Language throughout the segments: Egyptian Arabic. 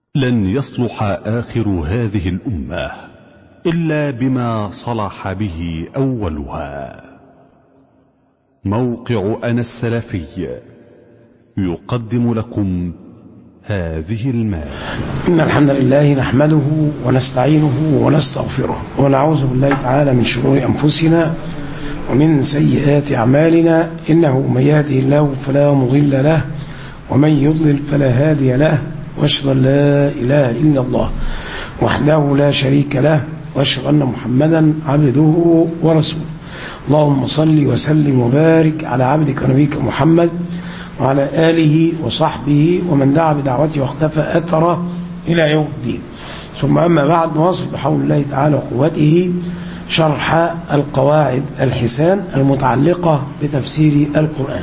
لن يصلح آخر هذه الأمة إلا بما صلح به أولها موقع أنا السلفي يقدم لكم هذه المادة إن الحمد لله نحمده ونستعينه ونستغفره ونعوذ بالله تعالى من شرور أنفسنا ومن سيئات أعمالنا إنه من يهده الله فلا مضل له ومن يضلل فلا هادي له واشهد أن لا إله إلا الله وحده لا شريك له واشهد أن محمدا عبده ورسوله اللهم صل وسلم وبارك على عبدك ونبيك محمد وعلى آله وصحبه ومن دعا بدعوته واختفى أثره إلى يوم الدين ثم أما بعد نواصل بحول الله تعالى وقوته شرح القواعد الحسان المتعلقة بتفسير القرآن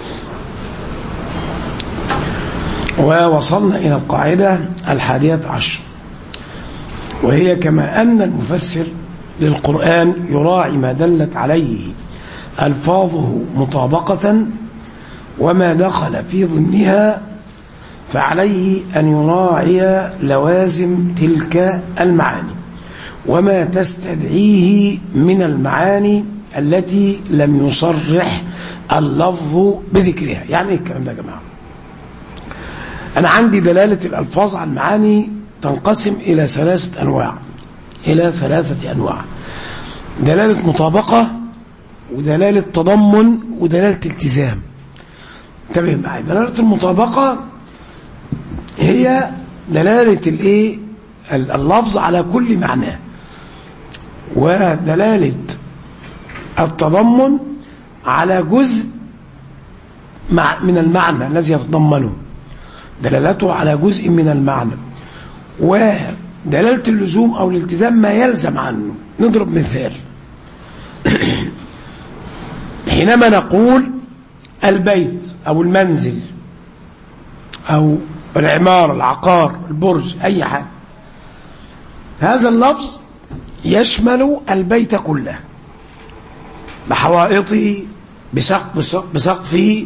ووصلنا إلى القاعدة الحادية عشر وهي كما أن المفسر للقرآن يراعي ما دلت عليه ألفاظه مطابقة وما دخل في ضمنها فعليه أن يراعي لوازم تلك المعاني وما تستدعيه من المعاني التي لم يصرح اللفظ بذكرها يعني ايه الكلام ده يا جماعه أنا عندي دلالة الألفاظ على المعاني تنقسم إلى ثلاثة أنواع إلى ثلاثة أنواع دلالة مطابقة ودلالة تضمن ودلالة التزام انتبه معي دلالة المطابقة هي دلالة الايه اللفظ على كل معناه ودلالة التضمن على جزء من المعنى الذي يتضمنه دلالته على جزء من المعنى ودلالة اللزوم أو الالتزام ما يلزم عنه نضرب مثال حينما نقول البيت أو المنزل أو العمارة العقار البرج أي حاجة هذا اللفظ يشمل البيت كله بحوائطه بسقفه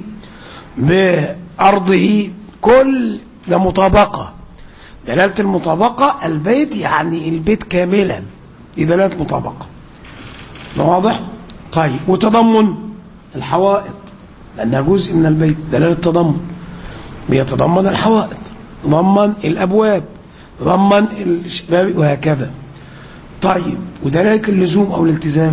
بأرضه كل ده مطابقة دلالة المطابقة البيت يعني البيت كاملا دي دلالة مطابقة واضح؟ طيب وتضمن الحوائط لأنها جزء من البيت دلالة تضمن بيتضمن الحوائط ضمن الأبواب ضمن الشباب وهكذا طيب ودلالة اللزوم أو الالتزام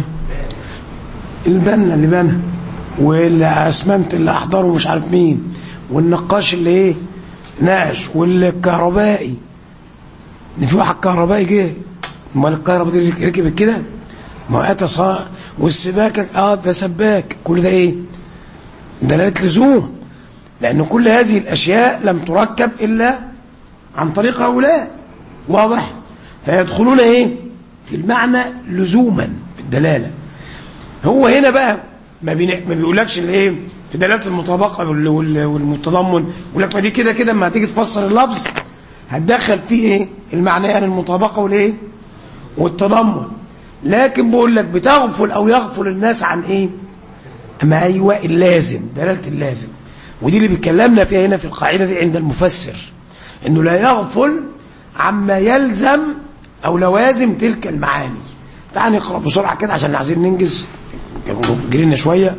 البنا اللي بنى والأسمنت اللي أحضره مش عارف مين والنقاش اللي ايه ناقش والكهربائي ان في واحد كهربائي جه امال الكهرباء دي ركبت كده ما اتى صا والسباكه اه ده سباك كل ده ايه دلاله لزوم لان كل هذه الاشياء لم تركب الا عن طريق هؤلاء واضح فيدخلون ايه في المعنى لزوما في الدلاله هو هنا بقى ما, ما بيقولكش الايه في دلاله المطابقه والمتضمن يقول لك ما دي كده كده اما هتيجي تفسر اللفظ هتدخل فيه ايه المعنيان المطابقه والايه والتضمن لكن بقول لك بتغفل او يغفل الناس عن ايه اما ايوه اللازم دلاله اللازم ودي اللي بيتكلمنا فيها هنا في القاعده دي عند المفسر انه لا يغفل عما يلزم او لوازم تلك المعاني تعال نقرا بسرعه كده عشان عايزين ننجز جرينا شويه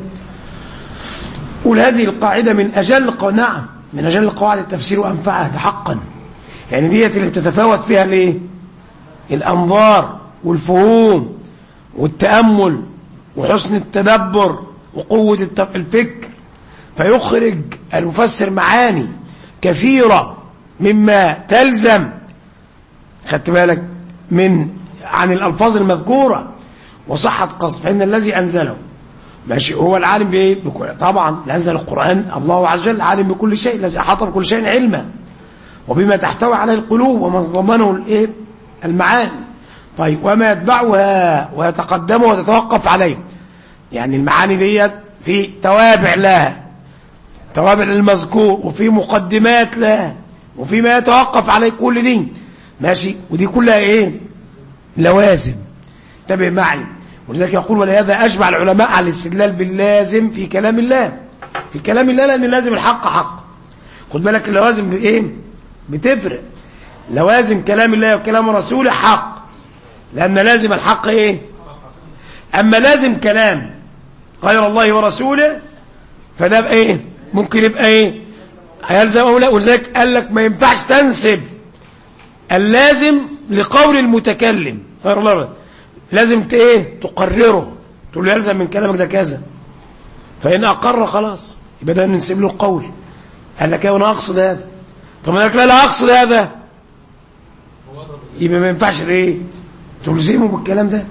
قول هذه القاعدة من أجل قو... نعم من أجل قواعد التفسير وأنفعها ده حقا يعني ديت اللي بتتفاوت فيها الايه الأنظار والفهوم والتأمل وحسن التدبر وقوة الفكر فيخرج المفسر معاني كثيرة مما تلزم خدت بالك من عن الألفاظ المذكورة وصحة قصد فإن الذي أنزله ماشي هو العالم بايه طبعا نزل القرآن الله عز وجل عالم بكل شيء الذي أحاط بكل شيء علما وبما تحتوي عليه القلوب وما ضمنه الايه المعاني طيب وما يتبعها ويتقدم وتتوقف عليه يعني المعاني ديت في توابع لها توابع للمذكور وفي مقدمات لها وفي ما يتوقف عليه كل دي ماشي ودي كلها ايه لوازم انتبه معي ولذلك يقول ولهذا أجمع العلماء على الاستدلال باللازم في كلام الله في كلام الله لأن لازم الحق حق خد بالك اللوازم بإيه بتفرق لوازم كلام الله وكلام رسوله حق لأن لازم الحق إيه أما لازم كلام غير الله ورسوله فده بقى إيه ممكن يبقى إيه هيلزم أو لا ولذلك قال لك ما ينفعش تنسب اللازم لقول المتكلم غير الله لازم ت- ايه تقرره تقول له يلزم من كلامك ده كذا فإن أقر خلاص يبقى ده ننسب له القول قال لك ايه وانا أقصد هذا طب أنا لك لا لا أقصد هذا يبقى ما ينفعش ايه تلزمه بالكلام ده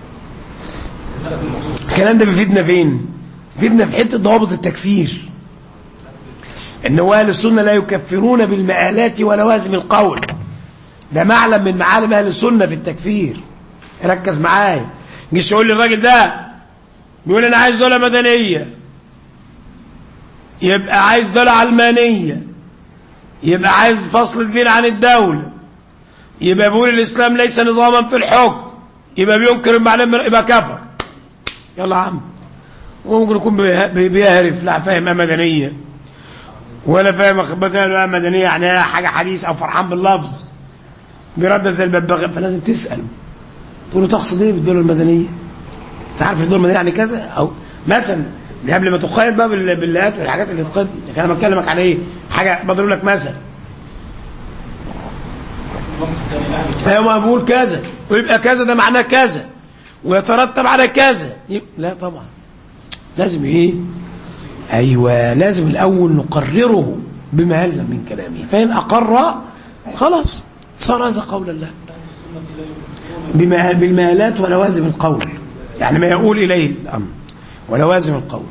الكلام ده بيفيدنا فين بيفيدنا في حته ضوابط التكفير ان هو اهل السنه لا يكفرون بالمآلات ولوازم القول ده معلم من معالم اهل السنه في التكفير ركز معايا جيش يقول لي الراجل ده بيقول انا عايز دوله مدنيه يبقى عايز دوله علمانيه يبقى عايز فصل الدين عن الدوله يبقى بيقول الاسلام ليس نظاما في الحكم يبقى بينكر المعلم يبقى كفر يلا يا عم وممكن يكون بيه- بي- بيهرف لا فاهم مدنيه ولا فاهم اخبار مدنيه يعني هي حاجه حديث او فرحان باللفظ بيردد زي الببغاء فلازم تسال تقول له تقصد ايه بالدوله المدنيه؟ انت عارف الدوله المدنيه يعني كذا او مثلا دي قبل ما تقيد بقى بال- بالآيات والحاجات اللي تقيد لكن انا بكلمك عن ايه؟ حاجه بضرب لك مثل ايوه ما بقول كذا ويبقى كذا ده معناه كذا ويترتب على كذا يبقى لا طبعا لازم ايه ايوه لازم الاول نقرره بما يلزم من كلامه فان اقر خلاص صار هذا قول الله بما بالمالات ولوازم القول يعني ما يقول اليه الامر ولوازم القول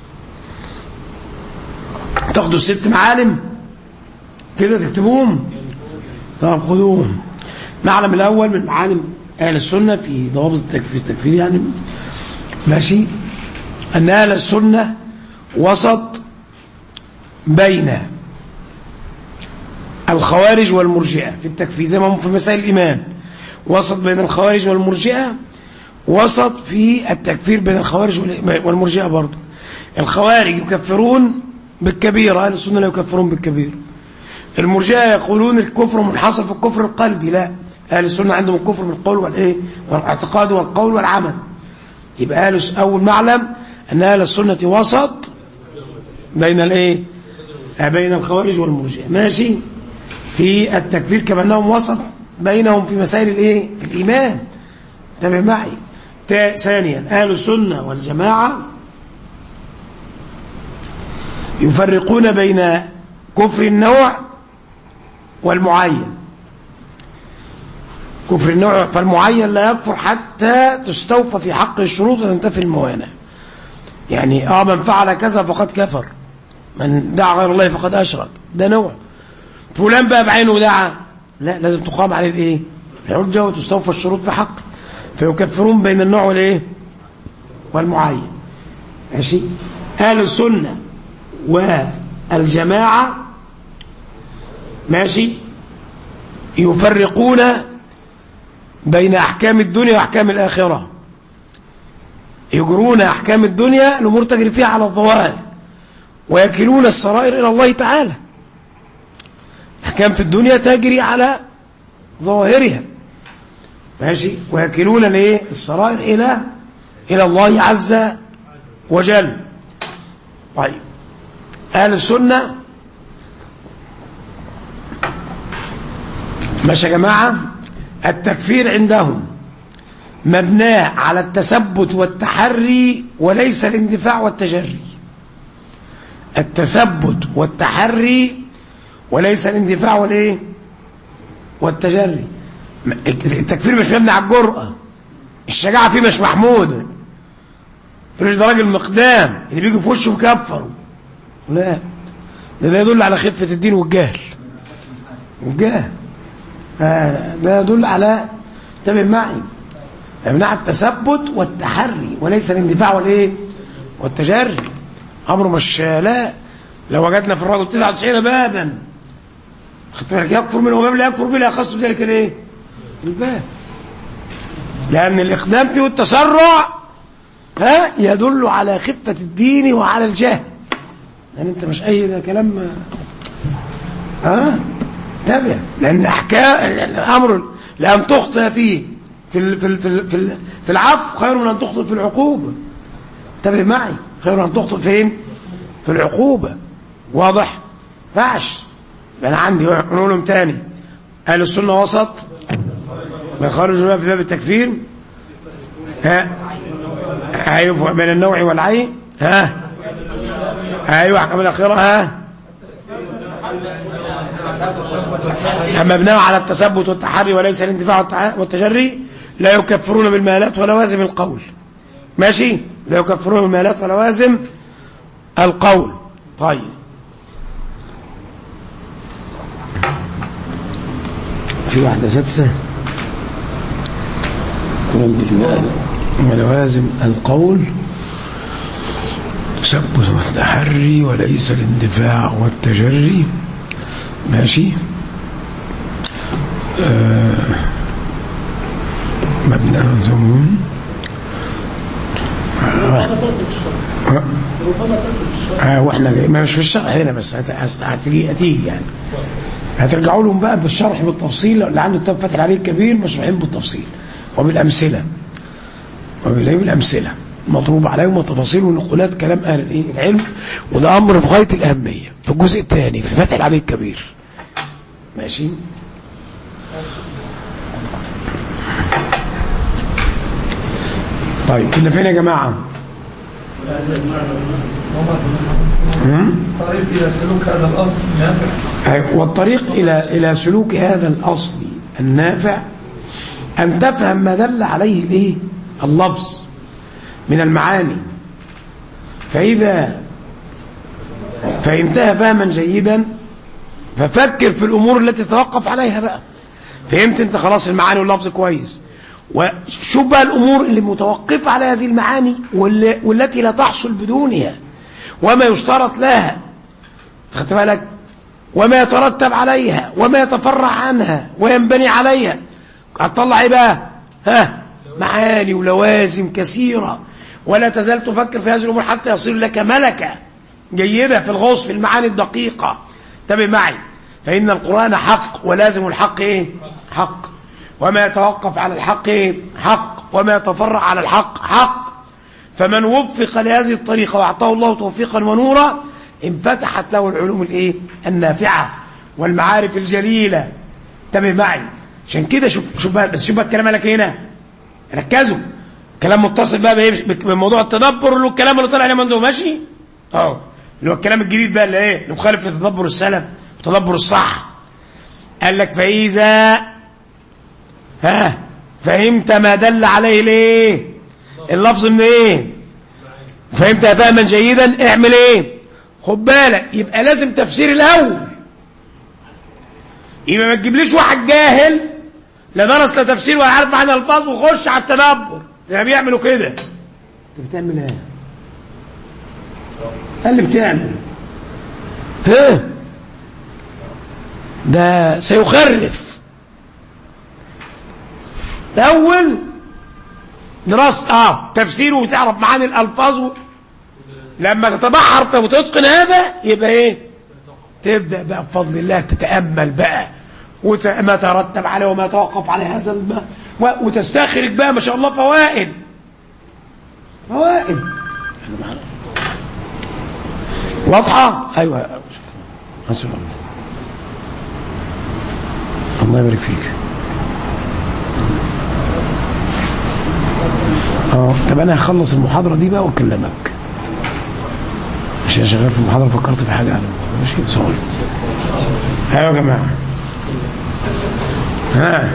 تاخدوا الست معالم كده تكتبوهم طب خذوهم المعلم الاول من معالم اهل السنه في ضوابط التكفير التكفير يعني ماشي ان اهل السنه وسط بين الخوارج والمرجئه في التكفير زي ما هم في مسائل الايمان وسط بين الخوارج والمرجئه وسط في التكفير بين الخوارج والإيمان- والمرجئه برضه الخوارج يكفرون بالكبيره اهل السنه لا يكفرون بالكبير المرجئه يقولون الكفر منحصر في الكفر القلبي لا اهل السنه عندهم الكفر بالقول والايه والاعتقاد والقول والعمل يبقى اهل الس- اول معلم ان اهل السنه وسط بين الايه آه، بين الخوارج والمرجئه ماشي في التكفير كما انهم وسط بينهم في مسائل الايه الايمان انتبه معي تا- ثانيا اهل السنه والجماعه يفرقون بين كفر النوع والمعين كفر النوع فالمعين لا يكفر حتى تستوفى في حق الشروط وتنتفي الموانع يعني اه من فعل كذا فقد كفر من دعا غير الله فقد اشرك ده نوع فلان بقى بعينه دعا لا لازم تقام عليه الايه الحجه وتستوفى الشروط في حقه فيكفرون بين النوع والايه والمعين ماشي اهل السنه والجماعه ماشي يفرقون بين احكام الدنيا واحكام الاخره يجرون احكام الدنيا الامور تجري فيها على الظواهر ويكلون السرائر الى الله تعالى احكام في الدنيا تجري على ظواهرها ماشي ويكلون الايه السرائر الى الى الله عز وجل طيب اهل السنه ماشي يا جماعه التكفير عندهم مبناه على التثبت والتحري وليس الاندفاع والتجري التثبت والتحري وليس الاندفاع والايه والتجري التكفير مش مبني على الجرأة الشجاعة فيه مش محمودة تقولش ده راجل مقدام اللي بيجي في وشه وكفره لا ده, ده يدل على خفة الدين والجهل والجهل آه، ده يدل على انتبه معي يمنع التثبت والتحري وليس الاندفاع والايه والتجري امره مش لا لو وجدنا في الرجل 99 بابا خدت بالك يكفر منه باب لا يكفر به لا يخص بذلك الايه الباب لان الاقدام فيه والتسرع ها يدل على خفه الدين وعلى الجهل يعني انت مش اي ده كلام ها انتبه لان احكام الامر لان تخطئ فيه في ال- في ال- في ال- في ال- في العفو خير من ان تخطئ في العقوبه انتبه معي خير من ان تخطئ فين في العقوبه واضح فعش انا عندي نقول لهم تاني اهل السنه وسط ما خرجوا بقى في باب التكفير ها ايوه بين النوع والعين ها ايوه احكام الاخره ها مبناه على التثبت والتحري وليس الانتفاع والتع- والتجري لا يكفرون بالمالات ولوازم القول ماشي لا يكفرون بالمالات ولوازم القول طيب في واحدة سادسة قرآن بالمال ولوازم القول تثبت والتحري وليس الاندفاع والتجري ماشي آه مبنى ثم آه واحنا جاي ما مش في الشرح هنا بس هت- هت- هتيجي هتيجي يعني هترجعوا لهم بقى بالشرح بالتفصيل اللي عنده كتاب فتح عليه الكبير مشروحين بالتفصيل وبالامثله وبالأيه بالامثله مضروب عليهم التفاصيل ونقولات كلام اهل الايه العلم وده امر في غايه الاهميه في الجزء الثاني في فتح عليه الكبير ماشي طيب كنا فين يا جماعه طريق إلى سلوك هذا الأصل نافع أيوة، والطريق إلى إلى سلوك هذا الأصل النافع أن تفهم ما دل عليه الإيه؟ اللفظ من المعاني فإذا فهمتها فهما جيدا ففكر في الأمور التي تتوقف عليها بقى فهمت أنت خلاص المعاني واللفظ كويس وشوف بقى الأمور اللي متوقفة على هذه المعاني واللي والتي لا تحصل بدونها وما يشترط لها خدت بالك وما يترتب عليها وما يتفرع عنها وينبني عليها هتطلع ايه بقى ها معاني ولوازم كثيرة ولا تزال تفكر في هذه الأمور حتى يصير لك ملكة جيدة في الغوص في المعاني الدقيقة انتبه معي فإن القرآن حق ولازم الحق ايه حق وما يتوقف على الحق ايه حق وما يتفرع على الحق حق فمن وفق لهذه الطريقة وأعطاه الله توفيقا ونورا انفتحت له العلوم الايه النافعة والمعارف الجليلة انتبه معي عشان كده شوف شوف بقى بس شوف بقى الكلام لك هنا ركزوا كلام متصل بقى بايه بموضوع التدبر اللي هو الكلام اللي طلع عليه من ماشي اه اللي هو الكلام الجديد بقى اللي ايه اللي مخالف لتدبر السلف وتدبر الصح قال لك فإذا ها فهمت ما دل عليه الايه اللفظ من ايه فهمت فهما جيدا اعمل ايه خد بالك يبقى لازم تفسير الاول يبقى ما تجيبليش واحد جاهل لا درس لا تفسير ولا عارف معنى الفاظ وخش على التدبر زي ما بيعملوا كده انت بتعمل ايه قال لي بتعمل ها ده سيخرف الاول دراسة اه تفسيره وتعرف معاني الالفاظ و... لما تتبحر فيه وتتقن هذا يبقى ايه تبدا بقى بفضل الله تتامل بقى وما ترتب عليه وما يتوقف عليه هذا الم... و... وتستخرج بقى ما شاء الله فوائد فوائد واضحه ايوه حسب الله الله يبارك فيك اه طب انا هخلص المحاضره دي بقى واكلمك عشان شغال في المحاضره فكرت في حاجه انا ماشي سوري ايوه يا جماعه ها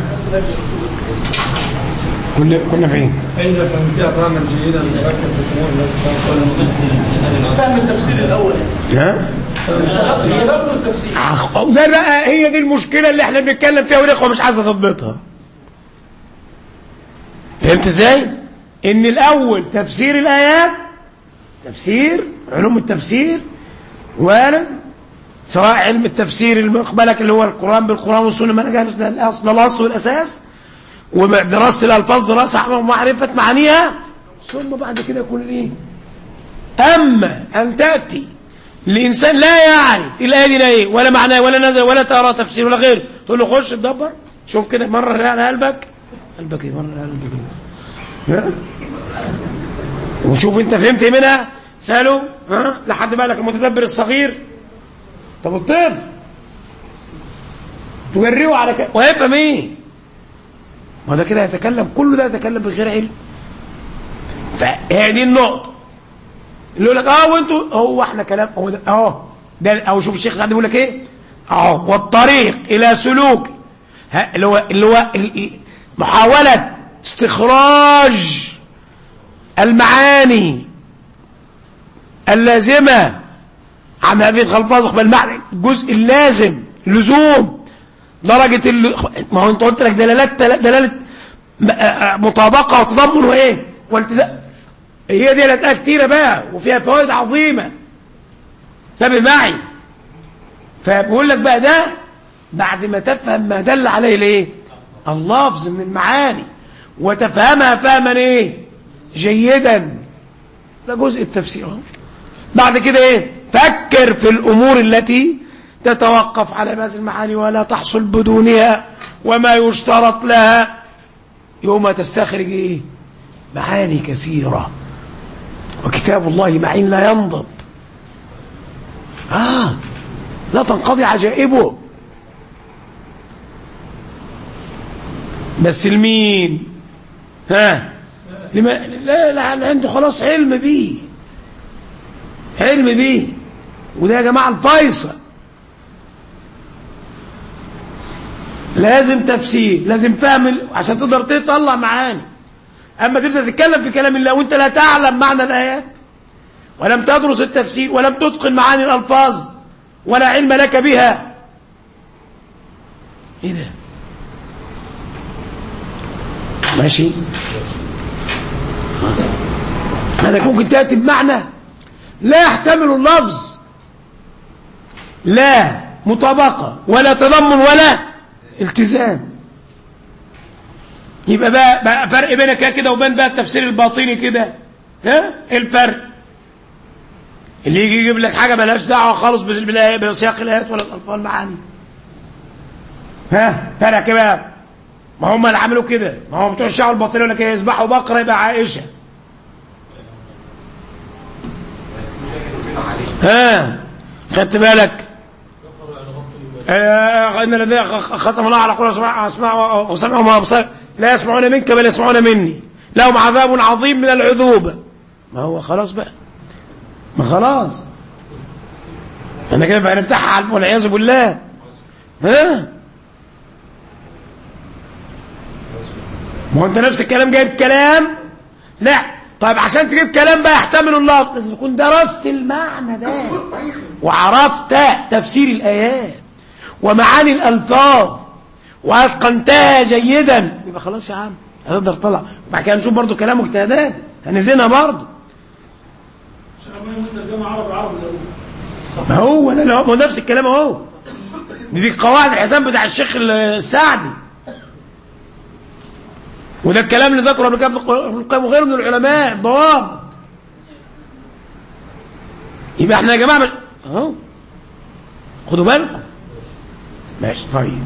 كنا كنا فين فإذا فهمتها فهما جيدا مركب في الأمور التي فهم التفسير الأول ها التفسير التفسير أخ- ده بقى هي دي المشكله اللي احنا بنتكلم فيها والاخوه مش عايزه تضبطها فهمت ازاي ان الاول تفسير الايات تفسير علوم التفسير وارد سواء علم التفسير المقبلك اللي هو القران بالقران والسنه منهج ده الاصل ده الاصل والاساس ودراسه الالفاظ دراسه ومعرفه معانيها ثم بعد كده يكون ايه اما ان تاتي الإنسان لا يعرف الآية دي لا إيه ولا معناه ولا نزل ولا ترى تفسير ولا غيره تقول له خش تدبر شوف كده مرة على قلبك قلبك إيه مرة على قلبك إيه ها؟ وشوف أنت فهمت إيه منها سأله ها لحد بالك المتدبر الصغير طب الطفل تجريه على كده وهيفهم ايه ما ده كده يتكلم كله ده يتكلم بغير علم فهي دي النقطة اللي يقول لك اه وانتوا هو احنا كلام هو ده اه ده او شوف الشيخ سعد بيقول لك ايه اه والطريق الى سلوك ها اللي هو اللي هو ال- ال- محاولة استخراج المعاني اللازمة عن هذه الخلطات بل معنى الجزء اللازم لزوم درجة ال... ما هو انت قلت لك دلالات دلالة م- آه، مطابقة وتضمن وايه والتزام هي دي اللي كتيرة بقى وفيها فوائد عظيمة انتبه معي فبقول لك بقى ده بعد ما تفهم ما دل عليه الايه اللفظ من المعاني وتفهمها فهما ايه جيدا ده جزء التفسير اهو بعد كده ايه فكر في الامور التي تتوقف على هذه المعاني ولا تحصل بدونها وما يشترط لها يوم تستخرج ايه معاني كثيرة وكتاب الله معين لا ينضب آه لا تنقضي عجائبه بس لمين ها لما لا لا لا عنده خلاص علم بيه علم بيه وده يا جماعة الفيصل لازم تفسير لازم فهم ال- عشان تقدر تطلع معاني اما تبدا تتكلم في كلام الله وانت لا تعلم معنى الايات ولم تدرس التفسير ولم تتقن معاني الالفاظ ولا علم لك بها ايه ده ماشي هذا ممكن تاتي بمعنى لا يحتمل اللفظ لا مطابقه ولا تضمن ولا التزام يبقى بقى, بقى فرق بينك كده وبين بقى التفسير الباطني كده ها ايه الفرق اللي يجي يجيب لك حاجه ملهاش دعوه خالص بال- بالآية- بسياق الايات ولا الالفاظ المعاني ها فرق كده بقى ما هم اللي عملوا كده ما هم بتوع الشعب الباطني يقول لك ايه يذبحوا بقره يبقى عائشه ها خدت بالك آه، ان الذين خ- ختم الله على قلوبهم اسمع اسمع وسمعهم وابصار لا يسمعون منك بل يسمعون مني لهم عذاب عظيم من العذوبه ما هو خلاص بقى ما خلاص انا كده بقى نفتحها على- والعياذ بالله ها ما هو انت نفس الكلام جايب كلام لا طيب عشان تجيب كلام بقى يحتمل الله لازم تكون درست المعنى ده وعرفت تفسير الايات ومعاني الالفاظ واتقنتها جيدا يبقى خلاص يا عم هتقدر تطلع وبعد كده نشوف برضو كلام مجتهدات هنزينها برضو ما هو ده هو نفس الكلام اهو دي, دي قواعد الحساب بتاع الشيخ السعدي وده الكلام اللي ذكره ابن كعب ابن القيم وغيره من العلماء الضوابط يبقى احنا يا جماعه مش... اهو خدوا بالكم ماشي طيب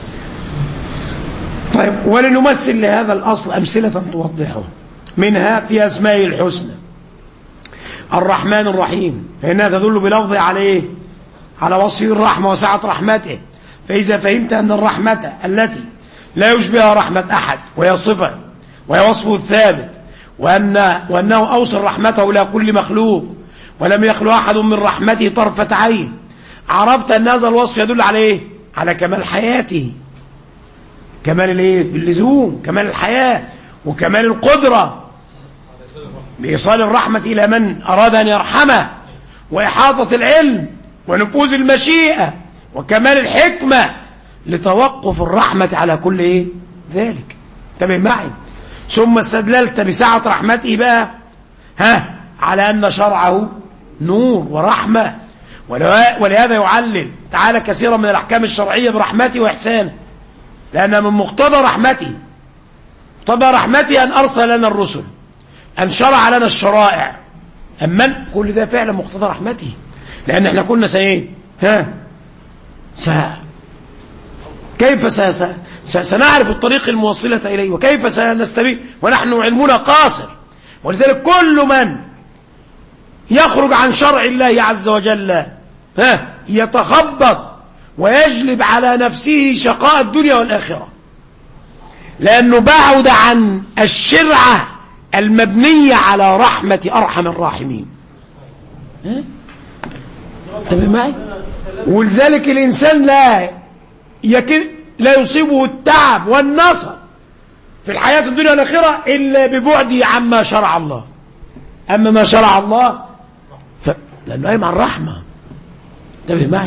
طيب ولنمثل لهذا الاصل امثله توضحه منها في اسمائه الحسنى الرحمن الرحيم فانها تدل بلفظه على ايه على وصفه الرحمه وسعه رحمته فاذا فهمت ان الرحمه التي لا يشبه رحمه احد وهي صفه وهي وصفه الثابت وان وانه اوصل رحمته الى كل مخلوق ولم يخلو احد من رحمته طرفه عين عرفت ان هذا الوصف يدل على ايه على كمال حياته كمال الايه اللزوم كمال الحياه وكمال القدره بإيصال الرحمة إلى من أراد أن يرحمه وإحاطة العلم ونفوذ المشيئة وكمال الحكمة لتوقف الرحمة على كل إيه؟ ذلك انتبه معي ثم استدللت بسعة رحمته بقى ها على أن شرعه نور ورحمة ولهذا يعلل تعالى كثيرا من الأحكام الشرعية برحمته وإحسانه لأن من مقتضى رحمته مقتضى رحمته أن أرسل لنا الرسل أن شرع لنا الشرائع أما كل ده فعلا مقتضى رحمته لأن احنا كنا سايه ها س كيف س... س... س... سنعرف الطريق الموصلة إليه وكيف سنستبين ونحن علمنا قاصر ولذلك كل من يخرج عن شرع الله عز وجل ها يتخبط ويجلب على نفسه شقاء الدنيا والآخرة لأنه بعد عن الشرعة المبنية على رحمة أرحم الراحمين ها؟ انتبه معي ولذلك الإنسان لا يكن لا يصيبه التعب والنصر في الحياة الدنيا والآخرة إلا ببعده عما شرع الله أما ما شرع الله ف... لأنه قايم على الرحمة انتبه معي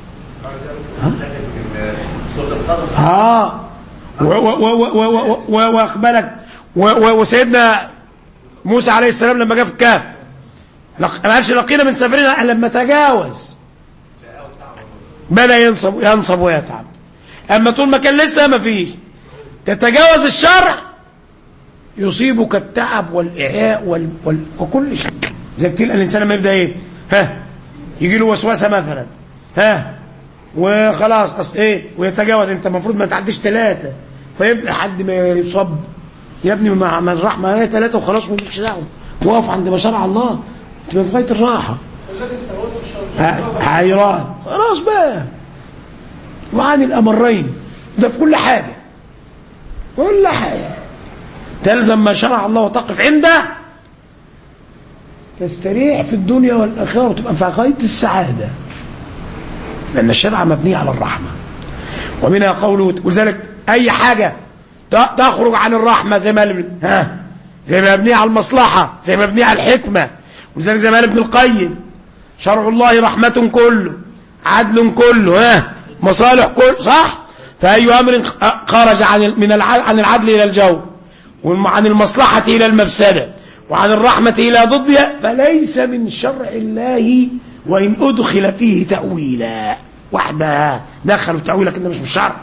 ها آه واخبرك وسيدنا موسى عليه السلام لما جاء في الكهف لق... ما قالش لقينا من سفرنا لما تجاوز بدا ينصب ينصب ويتعب اما طول ما كان لسه ما فيش تتجاوز الشرع يصيبك التعب والاعياء وال... وال... وكل شيء زي تلقى الانسان لما يبدا ايه ها يجي له وسوسه مثلا ها وخلاص اصل ايه ويتجاوز انت المفروض ما تعديش ثلاثه طيب لحد ما يصاب يا ابني مع من الرحمه هي ثلاثه وخلاص مالكش دعوه وقف عند ما شرع الله تبقى في غايه الراحه حيران خلاص بقى وعن الامرين ده في كل حاجه كل حاجه تلزم ما شرع الله وتقف عنده تستريح في الدنيا والاخره وتبقى في غايه السعاده لأن الشرع مبني على الرحمة ومنها قوله ولذلك أي حاجة تخرج عن الرحمة زي ما ها زي ما مبني على المصلحة زي ما مبني على الحكمة ولذلك زي ما قال ابن القيم شرع الله رحمة كله عدل كله ها مصالح كل صح فأي أمر خرج عن من عن العدل إلى الجور وعن المصلحة إلى المفسدة وعن الرحمة إلى ضدها فليس من شرع الله وإن أدخل فيه تأويلا واحدة دخلوا تأويلا كده مش بالشرع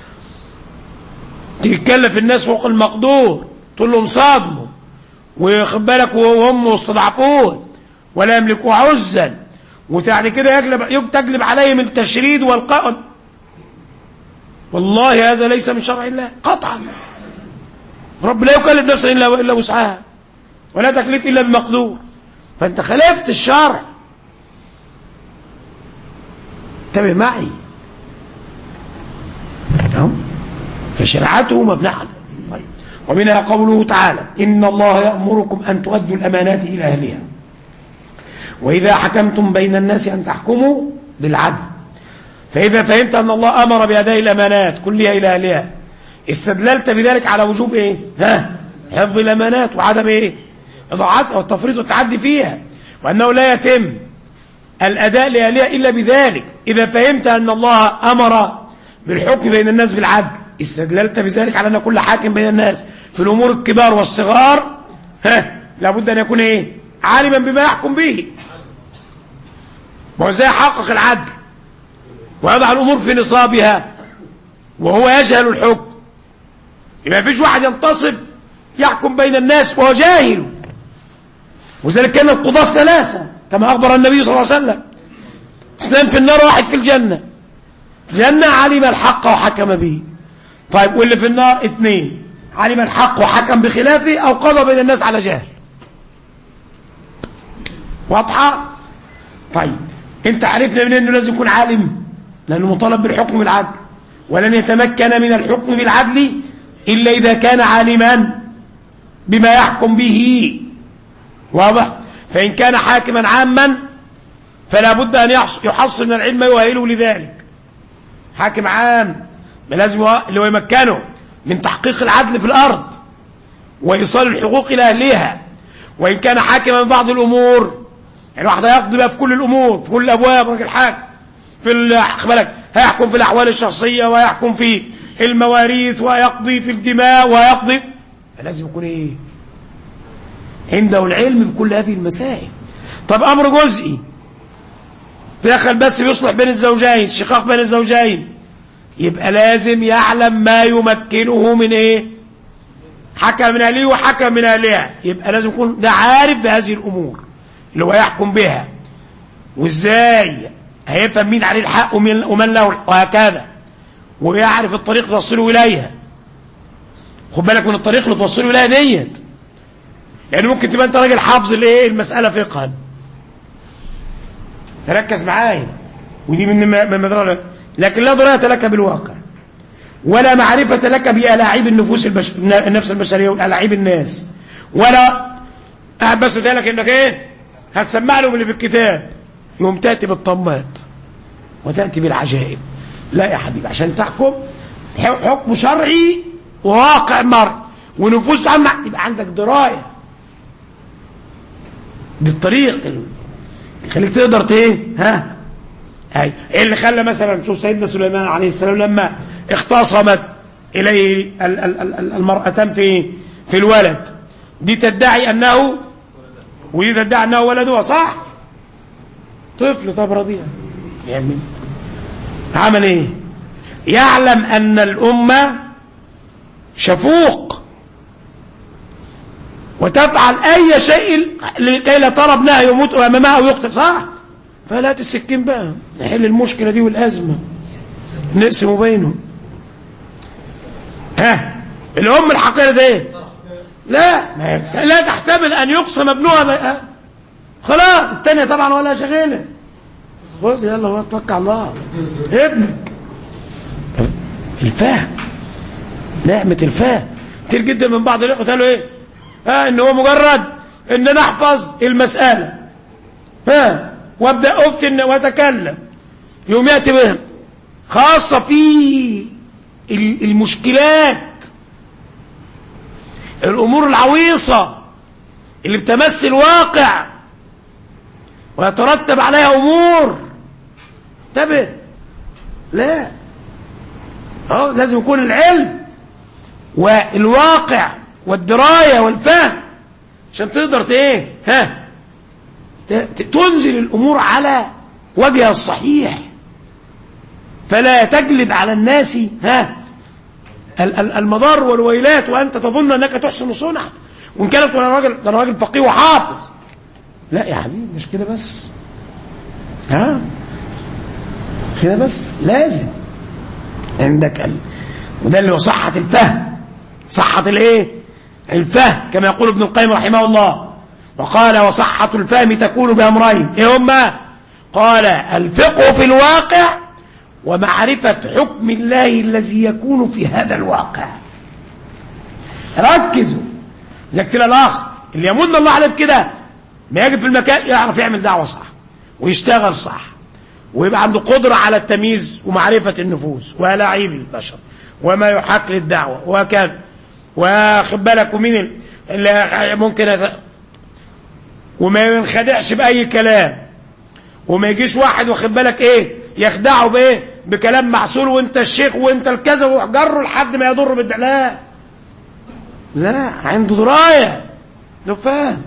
تتكلف الناس فوق المقدور تقول لهم صادموا وياخد بالك وهم مستضعفون ولا يملكوا عزا وتعني كده يجلب تجلب عليهم التشريد والقائم والله هذا ليس من شرع الله قطعا رب لا يكلف نفسا الا الا وسعها ولا تكليف الا بمقدور فانت خالفت الشرع انتبه معي فشرعته مبنى على طيب ومنها قوله تعالى إن الله يأمركم أن تؤدوا الأمانات إلى أهلها وإذا حكمتم بين الناس أن تحكموا بالعدل فإذا فهمت أن الله أمر بأداء الأمانات كلها إلى أهلها استدللت بذلك على وجوب إيه ها حفظ الأمانات وعدم إيه إضاعتها والتفريط والتعدي فيها وأنه لا يتم الأداء لأهلها إلا بذلك إذا فهمت أن الله أمر بالحكم بين الناس بالعدل استدللت بذلك على أن كل حاكم بين الناس في الأمور الكبار والصغار ها لابد أن يكون إيه عالما بما يحكم به وإزاي يحقق العدل ويضع الأمور في نصابها وهو يجهل الحكم يبقى فيش واحد ينتصب يحكم بين الناس وهو جاهل وذلك كان القضاة ثلاثة كما أخبر النبي صلى الله عليه وسلم اثنان في النار واحد في الجنة في الجنة علم الحق وحكم به طيب واللي في النار اثنين علم الحق وحكم بخلافه أو قضى بين الناس على جهل واضحة طيب انت عرفنا من انه لازم يكون عالم لانه مطالب بالحكم بالعدل ولن يتمكن من الحكم بالعدل الا اذا كان عالما بما يحكم به واضح فان كان حاكما عاما فلا بد ان يحصل من العلم ما يؤهله لذلك حاكم عام لازم اللي هو يمكنه من تحقيق العدل في الارض وايصال الحقوق الى اهلها وان كان حاكما ببعض الامور يعني واحد هيقضي بقى في كل الامور في كل الابواب راجل حاكم في بالك هيحكم في الاحوال الشخصيه ويحكم في المواريث ويقضي في الدماء ويقضي لازم يكون ايه عنده العلم بكل هذه المسائل طب امر جزئي دخل بس بيصلح بين الزوجين شقاق بين الزوجين يبقى لازم يعلم ما يمكنه من ايه حكم من اهله وحكم من اهلها يبقى لازم يكون ده عارف بهذه الامور اللي هو يحكم بها وازاي هيفهم مين عليه الحق ومين ومن له وهكذا ويعرف الطريق اللي توصله اليها خد بالك من الطريق اللي توصله اليها ديت لان ممكن تبقى انت راجل حافظ الايه المساله فقها ركز معايا ودي من من مدرسه لكن لا درايه لك بالواقع ولا معرفة لك بألاعيب النفوس البش... النفس البشرية وألاعيب الناس ولا قاعد بس لك انك ايه هتسمع لهم اللي في الكتاب يوم تأتي بالطمات وتأتي بالعجائب لا يا حبيبي عشان تحكم حكم شرعي وواقع مرء ونفوس عامة يبقى عندك دراية بالطريق اللي يخليك تقدر ايه ها هاي ايه اللي خلى مثلا شوف سيدنا سليمان عليه السلام لما اختصمت اليه المرأتان في في الولد دي تدعي انه ودي تدعي انه ولدها صح طفل طب رضيع يعمل عمل ايه يعلم ان الامه شفوق وتفعل اي شيء لكي لا ترى ابنها يموت امامها او يقتل صح فلا السكين بقى نحل المشكله دي والازمه نقسم بينهم ها الام الحقيره دي ايه لا لا تحتمل ان يقسم ابنها بقى خلاص الثانيه طبعا ولا شغاله خد يلا وتوكل على الله ابنك الفهم نعمه الفهم كتير جدا من بعض الاخوه قالوا ايه ها ان هو مجرد ان انا احفظ المساله ها وابدا افتن واتكلم يوم ياتي بها خاصه في المشكلات الامور العويصه اللي بتمس الواقع ويترتب عليها امور انتبه لا اه لازم يكون العلم والواقع والدرايه والفهم عشان تقدر ايه ها تنزل الامور على وجهها الصحيح فلا تجلب على الناس ها المضار والويلات وانت تظن انك تحسن صنعا وان كانت انا راجل انا راجل فقيه وحافظ لا يا حبيبي مش كده بس ها كده بس لازم عندك ال... وده اللي هو صحة الفهم صحة الايه الفهم كما يقول ابن القيم رحمه الله وقال وصحة الفهم تكون بأمرين ايه هما قال الفقه في الواقع ومعرفة حكم الله الذي يكون في هذا الواقع ركزوا زي كده الاخ اللي يمن الله عليه بكده ما يجي في المكان يعرف يعمل دعوة صح ويشتغل صح ويبقى عنده قدرة على التمييز ومعرفة النفوس ولاعيب البشر وما يحق للدعوة وكذا واخد بالك ومين اللي ممكن أز... وما ينخدعش بأي كلام وما يجيش واحد واخد بالك ايه يخدعه بايه بكلام معسول وانت الشيخ وانت الكذا وجره لحد ما يضر بالد لا لا عنده درايه له فاهم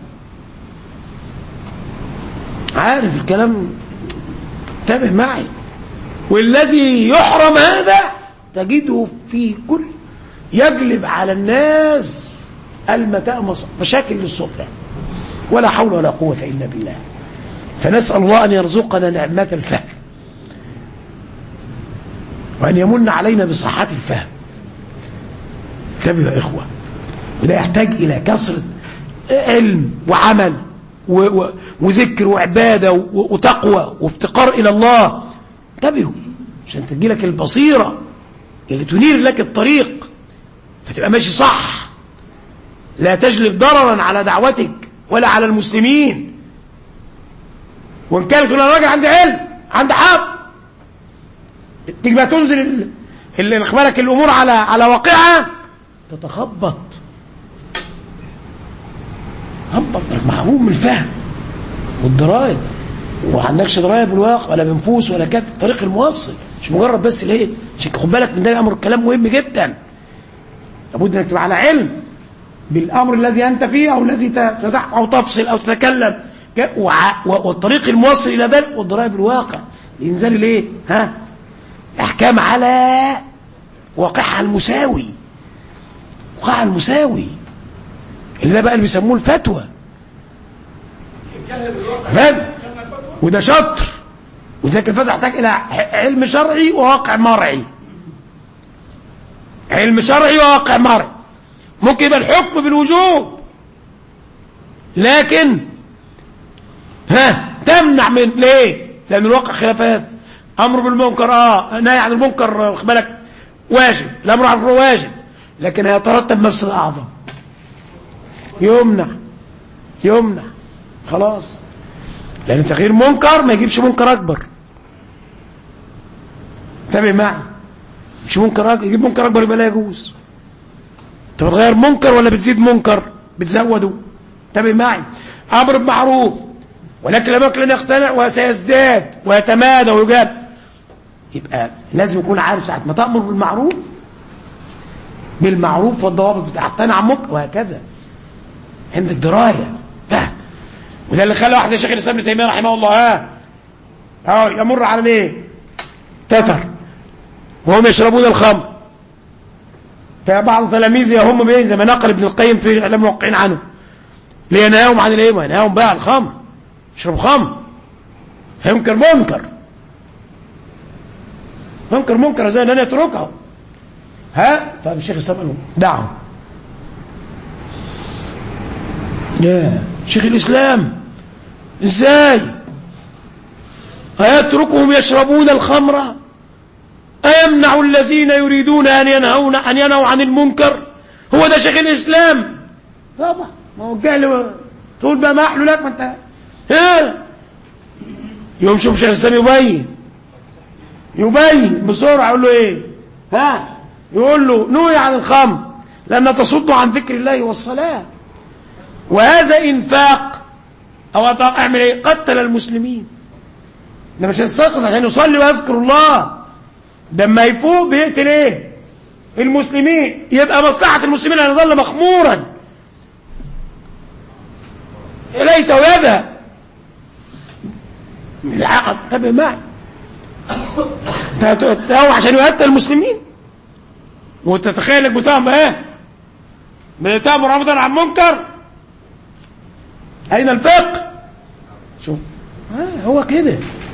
عارف الكلام انتبه معي والذي يحرم هذا تجده في كل يجلب على الناس المتاع مشاكل للصبح ولا حول ولا قوة إلا بالله فنسأل الله أن يرزقنا نعمة الفهم وأن يمن علينا بصحة الفهم انتبهوا يا إخوة وده يحتاج إلى كثرة علم وعمل و و وذكر وعبادة و وتقوى وافتقار إلى الله انتبهوا عشان تجي لك البصيرة اللي تنير لك الطريق فتبقى ماشي صح لا تجلب ضررا على دعوتك ولا على المسلمين وان كان كل راجل عنده علم عنده حق تيجي بقى تنزل اللي اخبارك الامور على على واقعها تتخبط خبط محروم من الفهم والدرايه وما عندكش درايه بالواقع ولا بنفوس ولا كده الطريق الموصل مش مجرد بس ليه عشان خد بالك من ده امر الكلام مهم جدا لابد انك تبقى على علم بالامر الذي انت فيه او الذي ستحكم او تفصل او تتكلم والطريق الموصل الى ذلك والدرايه بالواقع الانزال الايه ها احكام على واقعها المساوي واقعها المساوي اللي ده بقى اللي بيسموه الفتوى فاهم وده شطر وذلك الفتح يحتاج الى علم شرعي وواقع مرعي علم شرعي وواقع مرعي ممكن يبقى الحكم بالوجوب لكن ها تمنع من ليه لان الواقع خلافات امر بالمنكر اه نهي عن المنكر خد بالك واجب الامر عن المعروف واجب لكن هيترتب مفسده اعظم يمنع يمنع خلاص لان تغيير منكر ما يجيبش منكر اكبر انتبه معي مش منكر أكبر يجيب منكر اكبر يبقى لا يجوز انت بتغير منكر ولا بتزيد منكر بتزوده انتبه معي امر بمعروف ولكن لم يكن يقتنع وسيزداد ويتمادى ويجاب يبقى لازم يكون عارف ساعه ما تامر بالمعروف بالمعروف والضوابط بتاعتها تنهى عن منكر وهكذا عندك درايه ده وده اللي خلى واحد زي شيخ الاسلام ابن تيميه رحمه الله ها اه يمر على الايه تتر وهم يشربون الخمر فبعض تلاميذه يهم به زي ما نقل ابن القيم في اعلام الموقعين عنه لينهاهم عن الايه وينهاهم بقى عن الخمر يشرب خمر ينكر منكر منكر منكر زي ان يتركه ها فالشيخ الاسلام قال لهم دعهم يا شيخ الاسلام ازاي أيتركهم يشربون الخمر أيمنع الذين يريدون أن ينهون أن ينهوا عن المنكر هو ده شيخ الإسلام طبعا ما هو الجهل تقول بقى ما أحلو لك ما أنت ها يوم شوف شيخ الإسلام يبين يبين بسرعة يقول له إيه ها يقول له نهي عن الخمر لأن تصد عن ذكر الله والصلاة وهذا إنفاق أو أعمل إيه قتل المسلمين ده مش هيستيقظ عشان يصلي ويذكر الله ده اما يفوق بيقتل ايه المسلمين يبقى مصلحة المسلمين ان يظل مخمورا ليت ويذهب العقد تبع معي هو عشان يقتل المسلمين وتتخيل انك بتهم ايه بتامر ابدا عن منكر اين الفقه شوف آه هو كده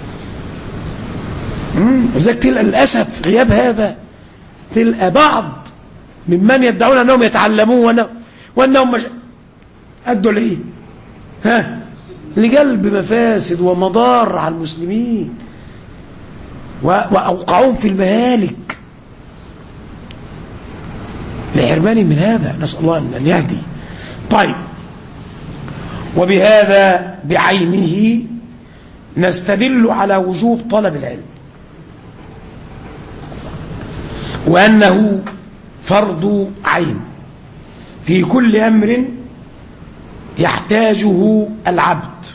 وذلك تلقى للأسف غياب هذا تلقى بعض ممن يدعون أنهم يتعلمون وأنهم مش... أدوا لإيه ها لجلب مفاسد ومضار على المسلمين و... وأوقعوهم في المهالك لحرمانهم من هذا نسأل الله أن يهدي طيب وبهذا بعينه نستدل على وجوب طلب العلم وأنه فرض عين في كل أمر يحتاجه العبد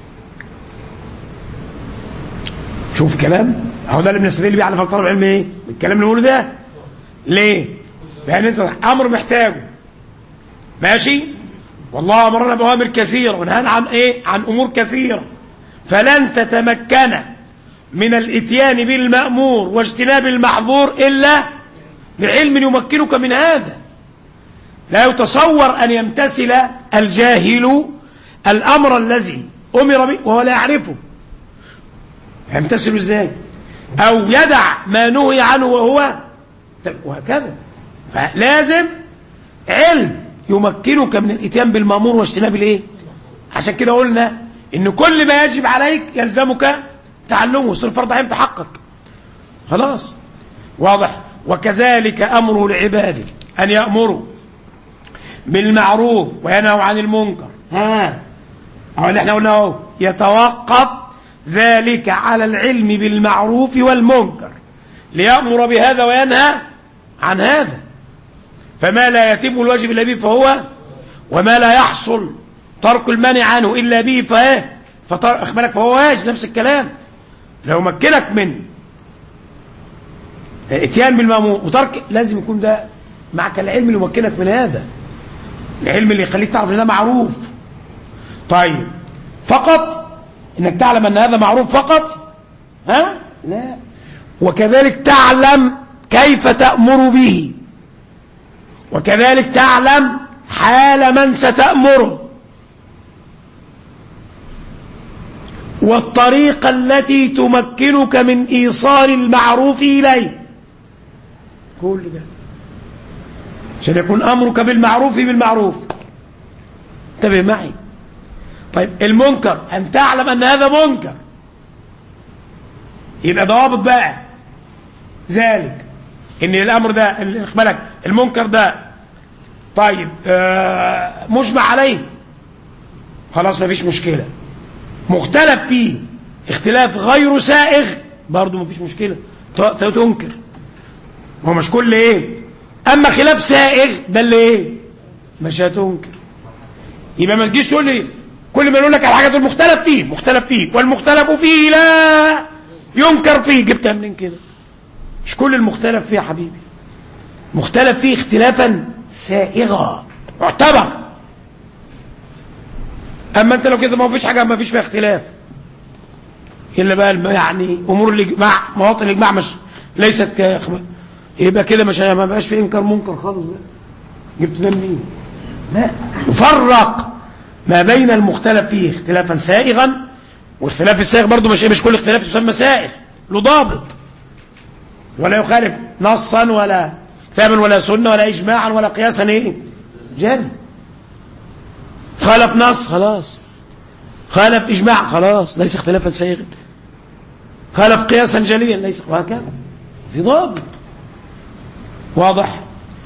شوف كلام هو ده اللي بنستدل بيه على فرض طلب العلم ايه الكلام اللي بنقوله ده ليه لان انت امر محتاجه ماشي والله امرنا باوامر كثيره ونهانا عن ايه عن امور كثيره فلن تتمكن من الاتيان بالمامور واجتناب المحظور الا بعلم يمكنك من هذا لا يتصور أن يمتثل الجاهل الأمر الذي أمر به وهو لا يعرفه يمتثل ازاي أو يدع ما نهي عنه وهو وهكذا فلازم علم يمكنك من الاتيان بالمامور واجتناب الايه عشان كده قلنا ان كل ما يجب عليك يلزمك تعلمه ويصير فرض عين في حقك خلاص واضح وكذلك أمره لعباده أن يأمروا بالمعروف وينهوا عن المنكر ها أو اللي احنا قلنا اهو يتوقف ذلك على العلم بالمعروف والمنكر ليأمر بهذا وينهى عن هذا فما لا يتم الواجب إلا به فهو وما لا يحصل ترك المنع عنه إلا به فايه فطر... فهو واجب نفس الكلام لو مكنك من اتيان بالمامور وترك لازم يكون ده معك العلم اللي يمكنك من هذا العلم اللي يخليك تعرف ان ده معروف طيب فقط انك تعلم ان هذا معروف فقط ها لا وكذلك تعلم كيف تأمر به وكذلك تعلم حال من ستأمره والطريقة التي تمكنك من إيصال المعروف إليه كل ده عشان يكون أمرك بالمعروف بالمعروف انتبه معي طيب المنكر أن تعلم أن هذا منكر يبقى ضوابط بقى ذلك ان الامر ده بالك المنكر ده طيب آه مجمع عليه خلاص مفيش مشكله مختلف فيه اختلاف غير سائغ برضه مفيش مشكله تنكر هو مش كل ايه اما خلاف سائغ ده اللي ايه مش هتنكر يبقى ما تجيش تقول لي كل ما يقول لك على حاجه تقول مختلف فيه مختلف فيه والمختلف فيه لا ينكر فيه جبتها منين كده مش كل المختلف فيه يا حبيبي مختلف فيه اختلافا سائغا معتبر اما انت لو كده ما فيش حاجه ما فيش فيها اختلاف الا بقى يعني امور الاجماع مواطن الاجماع مش ليست كاخبار يبقى كده مش ما بقاش في انكار منكر خالص بقى جبت ده منين لا يفرق ما بين المختلف فيه اختلافا سائغا واختلاف السائغ برضه مش مش كل اختلاف يسمى سائغ له ضابط ولا يخالف نصا ولا كتابا ولا سنه ولا اجماعا ولا قياسا ايه جاري خالف نص خلاص خالف اجماع خلاص ليس اختلافا سائغا خالف قياسا جليا ليس وهكذا في ضابط واضح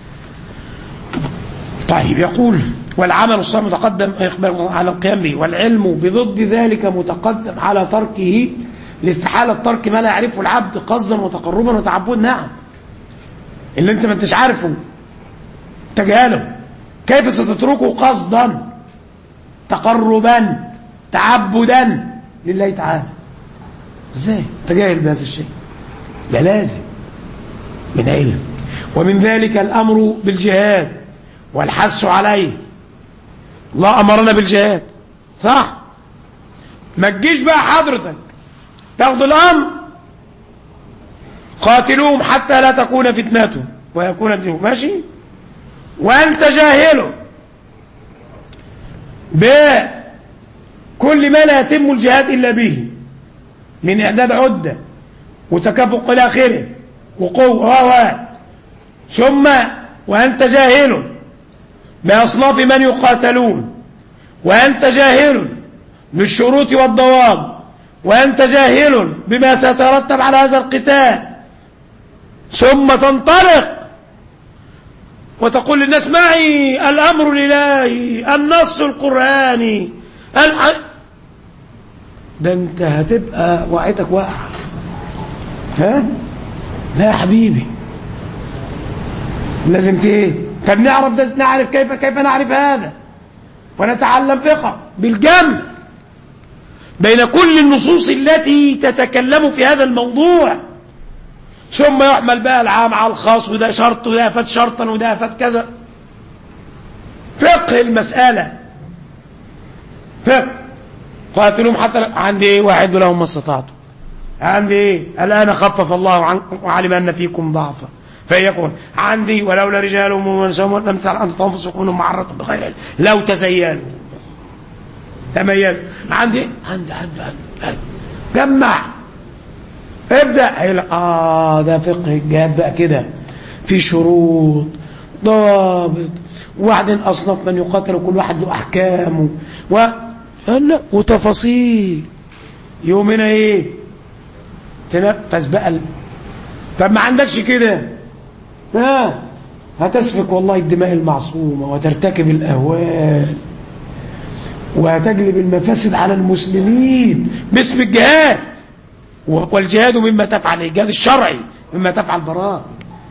طيب يقول والعمل الصالح متقدم يخبر على القيام به والعلم بضد ذلك متقدم على تركه لاستحالة ترك ما لا يعرفه العبد قصدا وتقربا وتعبدا نعم اللي انت ما انتش عارفه تجاهله كيف ستتركه قصدا تقربا تعبدا لله تعالى ازاي تجاهل بهذا الشيء لا لازم من علم ومن ذلك الامر بالجهاد والحث عليه الله امرنا بالجهاد صح ما تجيش بقى حضرتك تاخد الامر قاتلوهم حتى لا تكون فتنته ويكون الدين ماشي وانت جاهل بكل ما لا يتم الجهاد الا به من اعداد عده وتكافؤ الى اخره وقوه و ثم وانت جاهل باصناف من يقاتلون وانت جاهل بالشروط والضوابط وأنت جاهل بما سيترتب على هذا القتال ثم تنطلق وتقول للناس معي الأمر لله النص القرآني الح... ده انت هتبقى وعيتك واقعة ها لا يا حبيبي لازم ايه طب نعرف ده نعرف كيف كيف نعرف هذا ونتعلم فقه بالجمع بين كل النصوص التي تتكلم في هذا الموضوع ثم يحمل بقى العام على الخاص وده شرط وده فات شرطا وده فات كذا فقه المسألة فقه قاتلهم حتى عندي ايه واحد لهم ما استطعتم عندي ايه الآن خفف الله عنكم وعلم أن فيكم ضعفا فيكون عندي ولولا رجال ومن سموا لم تعلم أن تنفسكم معرة بخير علم لو تزينوا تميز عندي عندي عندي عندي جمع ابدا هيقول اه ده فقه الجهاد بقى كده في شروط ضابط وبعدين اصناف من يقاتل وكل واحد له احكامه و لا وتفاصيل يومنا ايه تنفذ بقى ال... طب ما عندكش كده ها هتسفك والله الدماء المعصومه وترتكب الاهوال وتجلب المفاسد على المسلمين باسم الجهاد والجهاد مما تفعل الجهاد الشرعي مما تفعل براء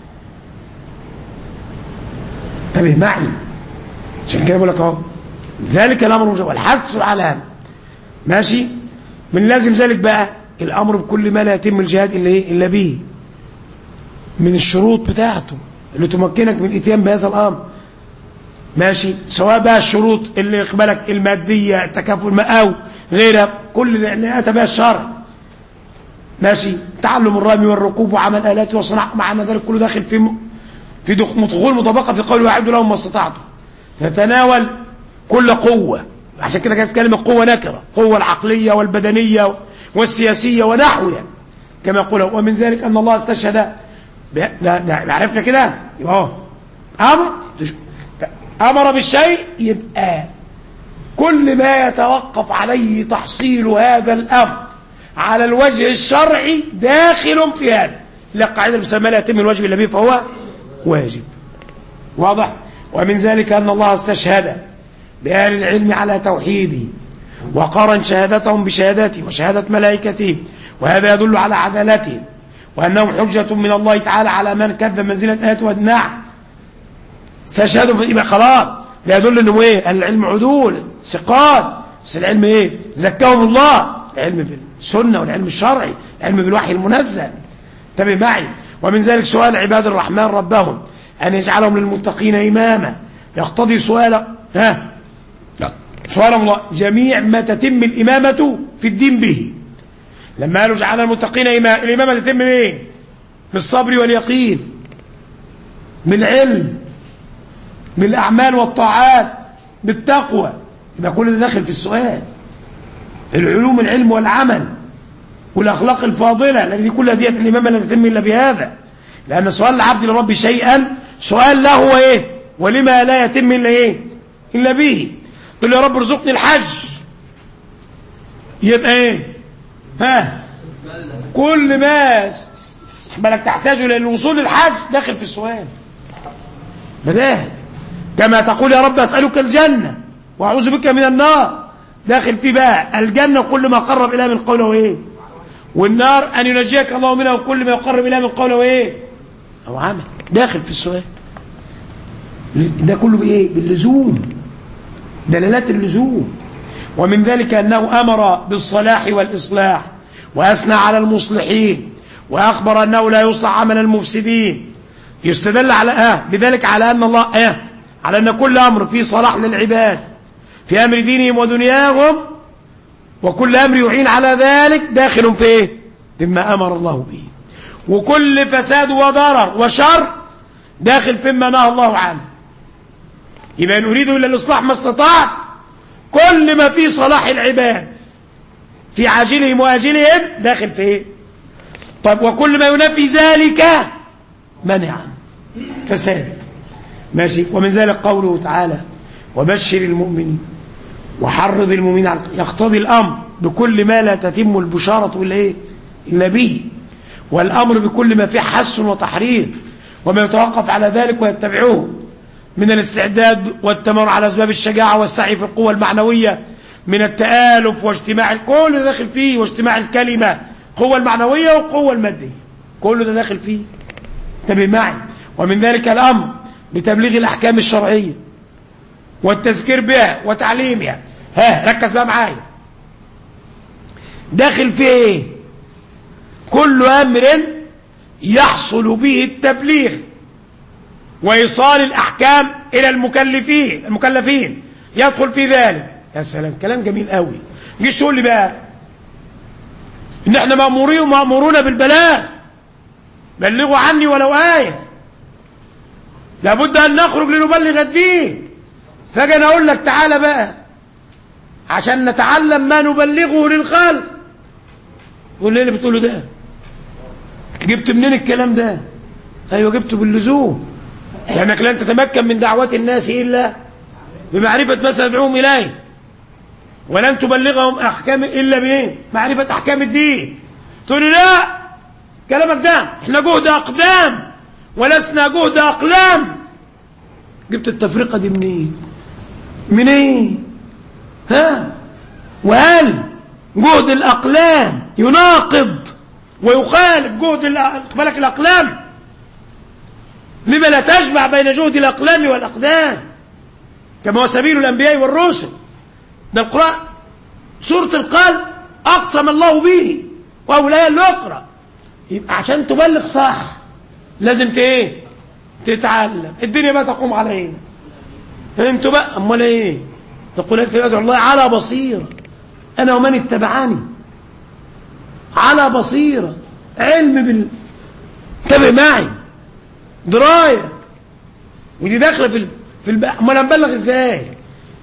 انتبه معي عشان كده بقول لك اهو ذلك الامر والحث على هذا ماشي من لازم ذلك بقى الامر بكل ما لا يتم الجهاد الا ايه الا به من الشروط بتاعته اللي تمكنك من الاتيان بهذا الامر ماشي سواء بقى الشروط اللي يقبلك المادية التكافل أو غيرها كل اللي أتى بها الشرع ماشي تعلم الرمي والركوب وعمل آلات وصناعة مع أن ذلك كله داخل في م... في دخول مطبقة في قول واحد لهم ما استطعتم تتناول كل قوة عشان كده كانت كلمة قوة نكرة قوة العقلية والبدنية والسياسية ونحوها كما يقول ومن ذلك أن الله استشهد ب- ده, ده عرفنا كده يبقى هو أمر أمر بالشيء يبقى كل ما يتوقف عليه تحصيل هذا الأمر على الوجه الشرعي داخل في هذا إلا القاعدة المسمى لا يتم الواجب إلا به فهو واجب واضح ومن ذلك أن الله استشهد بأهل العلم على توحيده وقارن شهادتهم بشهادته وشهادة ملائكته وهذا يدل على عدالتهم وأنهم حجة من الله تعالى على من كذب منزلة آيات والنعم استشهدوا في يبقى خلاص ده يدل انه ايه العلم عدول ثقات بس العلم ايه زكاهم الله العلم بالسنه والعلم الشرعي العلم بالوحي المنزل انتبه معي ومن ذلك سؤال عباد الرحمن ربهم ان يجعلهم للمتقين اماما يقتضي سؤال ها لا سؤال الله جميع ما تتم الامامه في الدين به لما قالوا جعل المتقين إماما الامامه تتم بايه بالصبر واليقين بالعلم بالأعمال والطاعات بالتقوى يبقى كل ده داخل في السؤال العلوم العلم والعمل والأخلاق الفاضلة لأن دي كلها ديت الإمامة لا تتم إلا بهذا لأن سؤال العبد لرب شيئا سؤال له هو إيه ولما لا يتم إلا إيه إلا به تقول له يا رب ارزقني الحج يبقى إيه ها كل ما بالك تحتاجه للوصول للحج داخل في السؤال بداهل كما تقول يا رب أسألك الجنة وأعوذ بك من النار داخل فيه بقى الجنة كل ما قرب إليها من قوله إيه والنار أن ينجيك الله منها وكل ما يقرب إليها من قوله إيه أو عمل داخل في السؤال ده كله بإيه باللزوم دلالات اللزوم ومن ذلك أنه أمر بالصلاح والإصلاح وأثنى على المصلحين وأخبر أنه لا يصلح عمل المفسدين يستدل على آه بذلك على أن الله آه على أن كل أمر فيه صلاح للعباد في أمر دينهم ودنياهم وكل أمر يعين على ذلك داخل في إيه؟ مما أمر الله به وكل فساد وضرر وشر داخل فيما نهى الله عنه يبقى نريد إلا الإصلاح ما استطاع كل ما فيه صلاح العباد في عاجلهم وآجلهم داخل في إيه؟ طيب وكل ما ينفي ذلك منعا فساد ماشي ومن ذلك قوله تعالى وبشر المؤمنين وحرض المؤمنين على يقتضي الأمر بكل ما لا تتم البشارة إلا إيه إلا به والأمر بكل ما فيه حسن وتحرير وما يتوقف على ذلك ويتبعوه من الاستعداد والتمر على أسباب الشجاعة والسعي في القوة المعنوية من التآلف واجتماع كل ده داخل فيه واجتماع الكلمة القوة المعنوية والقوة المادية كل ده داخل فيه انتبه معي ومن ذلك الأمر بتبليغ الأحكام الشرعية والتذكير بها وتعليمها ها ركز بقى معايا داخل في ايه كل أمر يحصل به التبليغ وإيصال الأحكام إلى المكلفين المكلفين يدخل في ذلك يا سلام كلام جميل قوي جيش تقول لي بقى إن احنا مأمورين ومأمورون بالبلاغ بلغوا عني ولو آية لابد أن نخرج لنبلغ الدين فاجي انا اقول لك تعالى بقى عشان نتعلم ما نبلغه للخلق قول لي اللي بتقوله ده جبت منين الكلام ده ايوه جبته باللزوم لانك لن تتمكن من دعوة الناس الا بمعرفة ما سندعوهم اليه ولن تبلغهم احكام الا بايه معرفة احكام الدين تقول لي لا كلامك ده احنا جهد اقدام ولسنا جهد اقلام جبت التفرقة دي منين منين ها وهل جهد الأقلام يناقض ويخالف جهد بالك الأقلام لما لا تجمع بين جهد الأقلام والأقدام كما هو سبيل الأنبياء والرسل ده القرآن سورة القلب أقسم الله به وأولايا الأقرأ يبقى عشان تبلغ صح لازم ايه تتعلم الدنيا بقى تقوم علينا انتوا بقى امال ايه نقول في ادعو الله على بصيره انا ومن اتبعني على بصيره علم بال انتبه معي درايه ودي داخله في ال... في الب... امال هنبلغ ازاي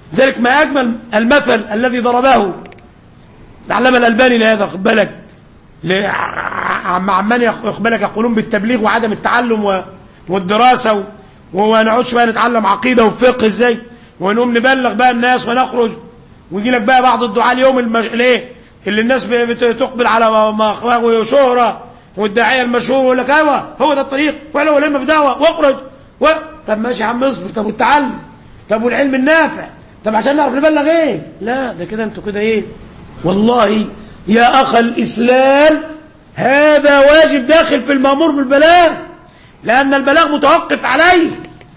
ذلك ما أجمل المثل الذي ضربه العلامة الألباني لهذا خد بالك ل- عم عمان ياخد بالك يقولون بالتبليغ وعدم التعلم و- والدراسة و- وما نقعدش بقى نتعلم عقيدة وفقه ازاي ونقوم نبلغ بقى الناس ونخرج ويجي لك بقى بعض الدعاء اليوم المش... ليه اللي الناس ب- بت- تقبل على مخرج وشهرة والداعية المشهور يقول لك ايوه هو ده الطريق واحنا ولما في دعوة واخرج و... طب ماشي يا عم اصبر طب والتعلم طب والعلم النافع طب عشان نعرف نبلغ ايه لا ده كده انتوا كده ايه والله يا اخ الاسلام هذا واجب داخل في المامور بالبلاغ لان البلاغ متوقف عليه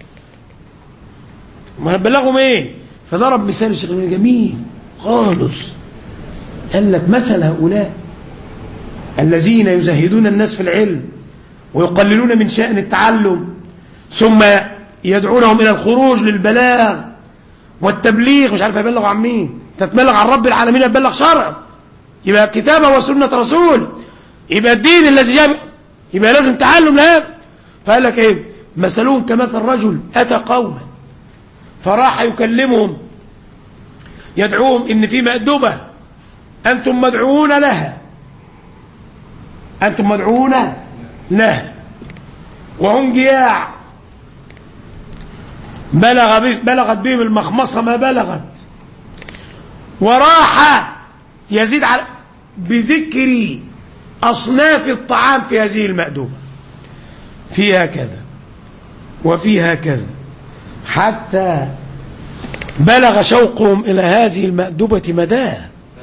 ما نبلغهم ايه فضرب مثال الشيخ ابن جميل خالص قال لك مثل هؤلاء الذين يزهدون الناس في العلم ويقللون من شأن التعلم ثم يدعونهم إلى الخروج للبلاغ والتبليغ مش عارف يبلغ عن مين تتبلغ عن رب العالمين يبلغ شرع يبقى كتابه وسنة رسول يبقى الدين الذي جاب يبقى لازم تعلم لهذا فقال لك ايه مثلهم كمثل رجل أتى قوما فراح يكلمهم يدعوهم ان في مأدبة أنتم مدعوون لها أنتم مدعوون لها وهم جياع بلغ به بلغت بهم المخمصة ما بلغت وراح يزيد على بذكر أصناف الطعام في هذه المأدبة فيها كذا وفيها كذا حتى بلغ شوقهم إلى هذه المأدبة مداه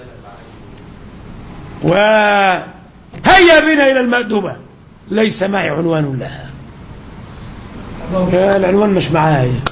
وهيا بنا إلى المأدبة ليس معي عنوان لها يا العنوان مش معايا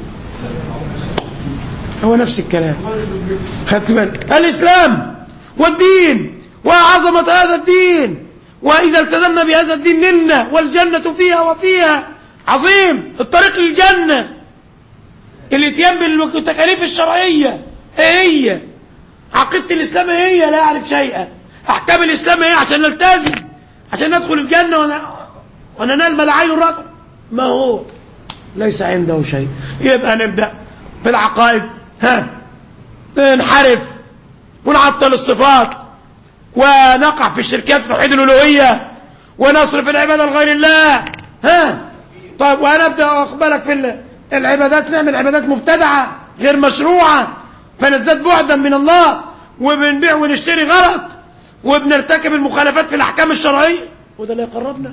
هو نفس الكلام خدت بالك الإسلام والدين وعظمة هذا الدين وإذا التزمنا بهذا الدين نلنا والجنة فيها وفيها عظيم الطريق للجنة الاتيان بالتكاليف الشرعية ايه هي عقيدة الإسلام ايه هي لا أعرف شيئا أحكام الإسلام ايه عشان نلتزم عشان ندخل الجنة ون... وننال ما لا عين رأت ما هو ليس عنده شيء يبقى نبدأ في العقائد ها ننحرف ونعطل الصفات ونقع في الشركات في توحيد الألوهية ونصرف العبادة لغير الله ها طيب وهنبدأ أقبلك في ال- العبادات نعمل عبادات مبتدعة غير مشروعة فنزداد بعدا من الله وبنبيع ونشتري غلط وبنرتكب المخالفات في الأحكام الشرعية وده اللي يقربنا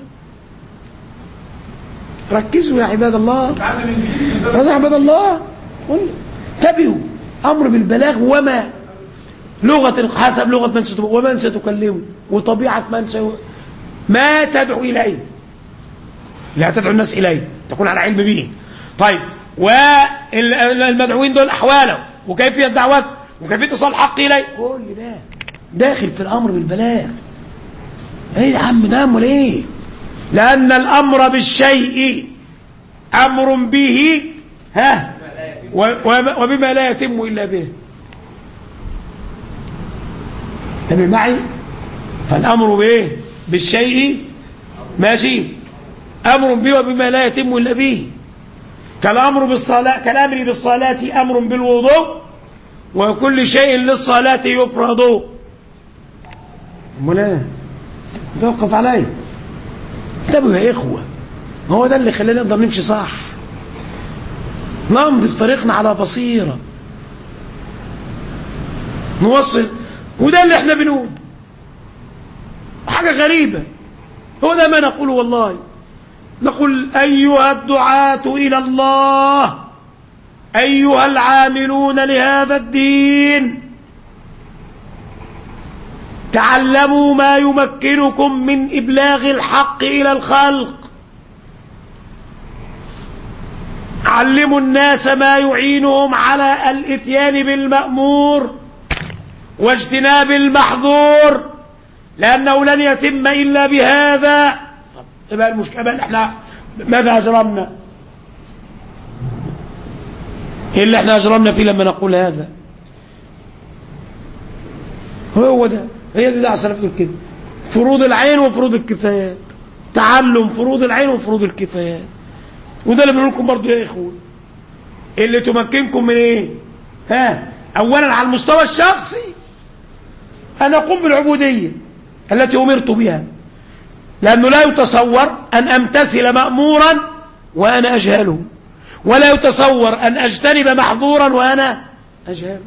ركزوا يا عباد الله ركزوا يا عباد الله قل انتبهوا أمر بالبلاغ وما لغة حسب لغة من ستكلمه ومن ستكلمه وطبيعة من سو ما تدعو إليه لا تدعو الناس إليه تكون على علم به طيب والمدعوين دول أحواله وكيفية دعوته وكيفية إيصال الحق إليه كل ده داخل في الأمر بالبلاغ ايه يا عم ده امر ايه لأن الأمر بالشيء أمر به ها و- وما- وبما لا يتم إلا به تمام معي فالأمر بإيه بالشيء ماشي أمر به وبما لا يتم إلا به كالأمر بالصلاة كالأمر بالصلاة أمر بالوضوء وكل شيء للصلاة يفرض أمال إيه توقف عليه انتبهوا يا إخوة هو ده اللي خلينا نقدر نمشي صح نمضي في طريقنا على بصيرة نوصل وده اللي احنا بنقول حاجة غريبة هو ده ما نقول والله نقول أيها الدعاة إلى الله أيها العاملون لهذا الدين تعلموا ما يمكنكم من إبلاغ الحق إلى الخلق علموا الناس ما يعينهم على الاتيان بالمأمور واجتناب المحظور لأنه لن يتم إلا بهذا طب يبقى المشكلة بقى احنا ماذا أجرمنا ايه اللي احنا أجرمنا فيه لما نقول هذا هو ده هي دي دعوة السلف تقول كده فروض العين وفروض الكفايات تعلم فروض العين وفروض الكفايات وده اللي بنقول لكم برضه يا اخوه اللي تمكنكم من ايه ها اولا على المستوى الشخصي انا اقوم بالعبوديه التي امرت بها لانه لا يتصور ان امتثل مامورا وانا اجهله ولا يتصور ان اجتنب محظورا وانا اجهله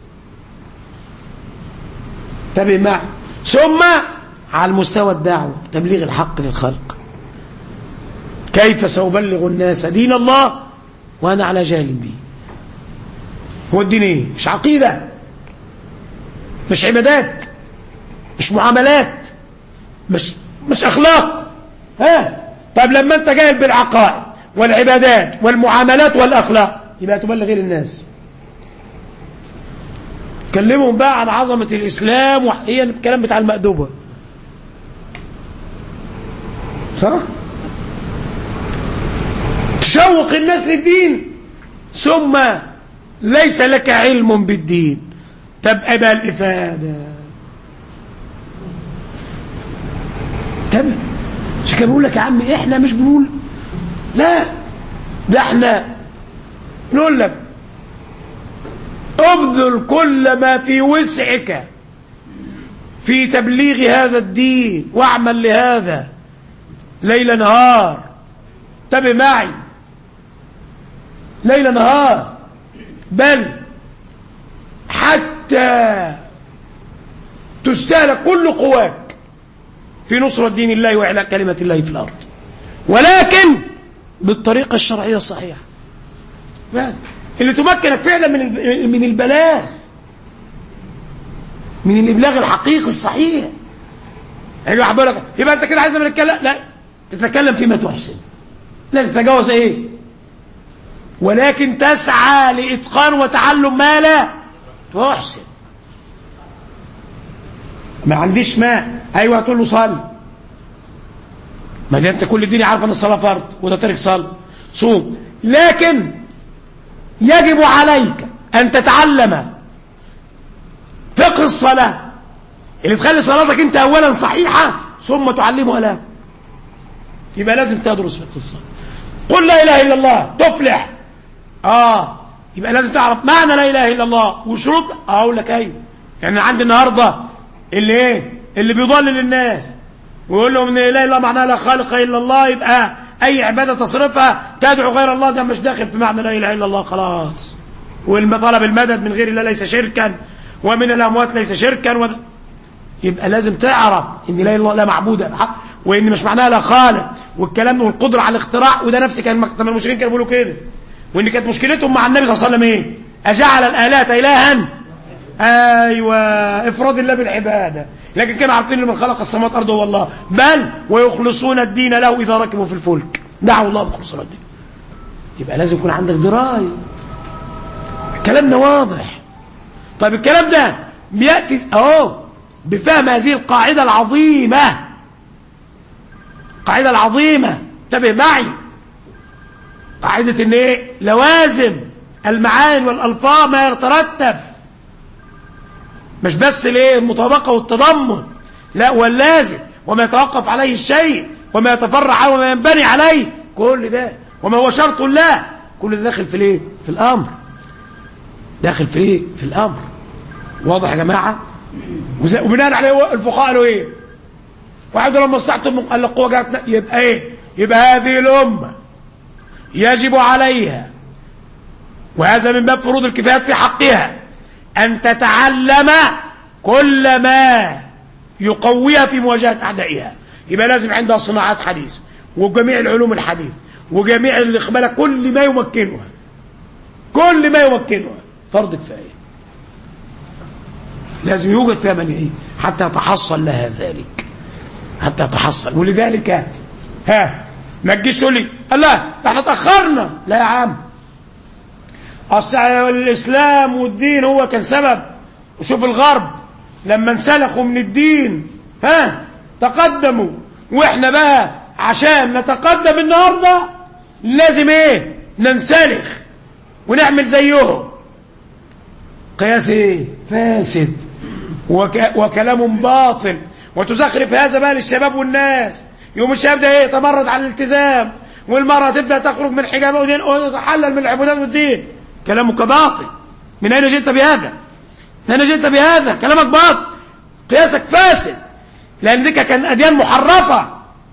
انتبه معي ثم على المستوى الدعوه تبليغ الحق للخلق كيف سأبلغ الناس دين الله وأنا على جهل به هو الدين ايه مش عقيدة مش عبادات مش معاملات مش مش أخلاق ها طيب لما أنت جاهل بالعقائد والعبادات والمعاملات والأخلاق يبقى تبلغ غير الناس كلمهم بقى عن عظمة الإسلام وهي الكلام بتاع المأدوبة صح؟ تشوق الناس للدين ثم ليس لك علم بالدين تبقى بقى الإفادة تمام مش كان بيقول لك يا عم احنا مش بنقول لا ده احنا نقول لك ابذل كل ما في وسعك في تبليغ هذا الدين واعمل لهذا ليل نهار انتبه معي ليل نهار بل حتى تستهلك كل قواك في نصرة دين الله وإعلاء كلمة الله في الأرض ولكن بالطريقة الشرعية الصحيحة بس اللي تمكنك فعلا من من البلاغ من الإبلاغ الحقيقي الصحيح يعني واحد بيقول لك يبقى أنت كده عايز نتكلم لا تتكلم فيما تحسن لا تتجاوز إيه ولكن تسعى لإتقان وتعلم ما لا تحسن ما عنديش ماء ايوه تقول له صلي ما دام انت كل الدنيا عارف ان الصلاه فرض وده تارك صلاه صوم لكن يجب عليك ان تتعلم فقه الصلاه اللي تخلي صلاتك انت اولا صحيحه ثم تعلمها له يبقى لازم تدرس فقه الصلاه قل لا اله الا الله تفلح اه يبقى لازم تعرف معنى لا اله الا الله وشروط اقول لك ايوه يعني عندي النهارده اللي ايه اللي بيضلل الناس ويقول لهم ان لا اله الا الله معناها لا خالق الا الله يبقى اي عباده تصرفها تدعو غير الله ده مش داخل في معنى لا اله الا الله خلاص والطلب المدد من غير الله ليس شركا ومن الاموات ليس شركا و... يبقى لازم تعرف ان لا اله الا الله لا معبود بحق وان مش معناها لا خالق والكلام والقدره على الاختراع وده نفس كان طب المشركين كانوا بيقولوا كده وان كانت مشكلتهم مع النبي صلى الله عليه وسلم ايه اجعل الالهه الها ايوه افراد الله بالعباده لكن كانوا عارفين ان من خلق السماوات والارض هو الله بل ويخلصون الدين له اذا ركبوا في الفلك دعوا الله بخلص الدين يبقى لازم يكون عندك درايه كلامنا واضح طيب الكلام ده بياتي اهو بفهم هذه القاعده العظيمه القاعده العظيمه انتبه معي قاعده ان ايه لوازم المعاني والالفاظ ما يترتب مش بس الايه المطابقه والتضمن لا واللازم وما يتوقف عليه الشيء وما يتفرع عنه وما ينبني عليه كل ده وما هو شرط الله كل ده داخل في الايه في الامر داخل في ايه في الامر واضح يا جماعه وبناء عليه الفقهاء قالوا ايه واحد لما استعطوا قال لك قوه جات يبقى ايه يبقى هذه الامه يجب عليها وهذا من باب فروض الكفايات في حقها أن تتعلم كل ما يقويها في مواجهة أعدائها يبقى لازم عندها صناعات حديثة وجميع العلوم الحديثة وجميع الإقبال كل ما يمكنها كل ما يمكنها فرض كفاية لازم يوجد فيها من إيه حتى يتحصل لها ذلك حتى يتحصل ولذلك ها ما تجيش تقول لي الله احنا تأخرنا لا يا عم أصل الإسلام والدين هو كان سبب وشوف الغرب لما انسلخوا من الدين ها تقدموا واحنا بقى عشان نتقدم النهارده لازم ايه ننسلخ ونعمل زيهم قياس ايه فاسد وك... وكلام باطل وتزخرف هذا بقى للشباب والناس يوم الشباب ده ايه تمرد على الالتزام والمرأة تبدأ تخرج من حجابها ودين وتحلل من العبودات والدين كلامك باطل من أين جئت بهذا من أين جئت بهذا كلامك باطل قياسك فاسد لأن دي كان أديان محرفة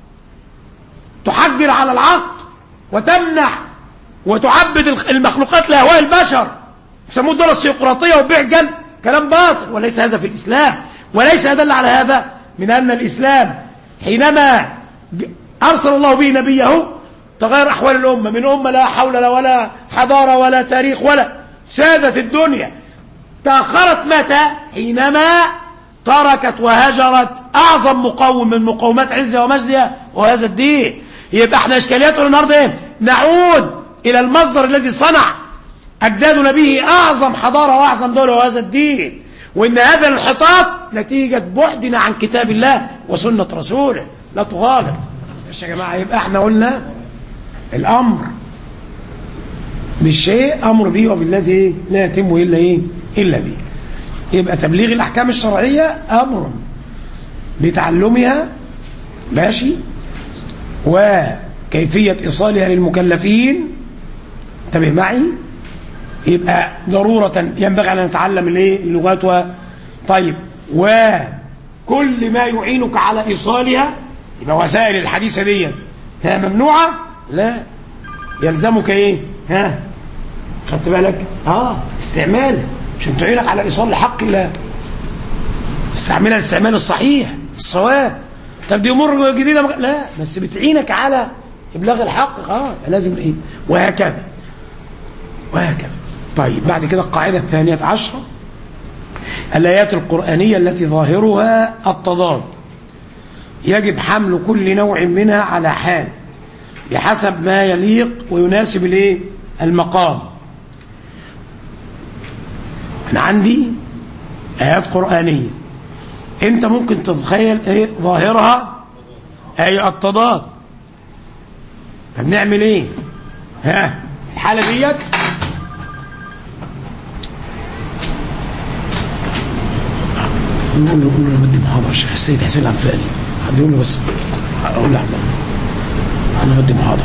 تحجر على العقل وتمنع وتعبد المخلوقات لأهواء البشر يسموه الدولة السيقراطية وبيع جلد كلام باطل وليس هذا في الإسلام وليس يدل على هذا من أن الإسلام حينما أرسل الله به نبيه تغير أحوال الأمة من أمة لا حول لا ولا حضارة ولا تاريخ ولا سادت الدنيا تأخرت متى حينما تركت وهجرت أعظم مقوم من مقومات عزة ومجدها وهذا الدين يبقى احنا إشكالياتنا النهارده ايه نعود إلى المصدر الذي صنع أجدادنا به أعظم حضارة وأعظم دولة وهذا الدين وإن هذا الانحطاط نتيجة بعدنا عن كتاب الله وسنة رسوله لا تغالط ماشي يا جماعة يبقى احنا قلنا الأمر بالشيء أمر به وبالذي إيه؟ لا يتم إلا إيه إلا به يبقى تبليغ الأحكام الشرعية أمر بتعلمها ماشي وكيفية إيصالها للمكلفين انتبه معي يبقى ضرورة ينبغي أن نتعلم الايه اللغات و... طيب وكل ما يعينك على إيصالها يبقى وسائل الحديثة دي ها ممنوعة لا يلزمك ايه ها خدت بالك اه استعمال عشان تعينك على إيصال الحق إلى استعملها الاستعمال الصحيح الصواب طب دي أمور جديدة مك... لا بس بتعينك على إبلاغ الحق اه لازم ايه وهكذا وهكذا طيب بعد كده القاعدة الثانية عشرة الآيات القرآنية التي ظاهرها التضاد يجب حمل كل نوع منها على حال بحسب ما يليق ويناسب الايه المقام أنا عندي آيات قرآنية أنت ممكن تتخيل إيه ظاهرها أي التضاد طب نعمل إيه ها الحالة ديت نقول له نقول له بدي محاضرة الشيخ السيد حسين العنفاني حد يقول له بس أقول له أحمد أنا بدي محاضرة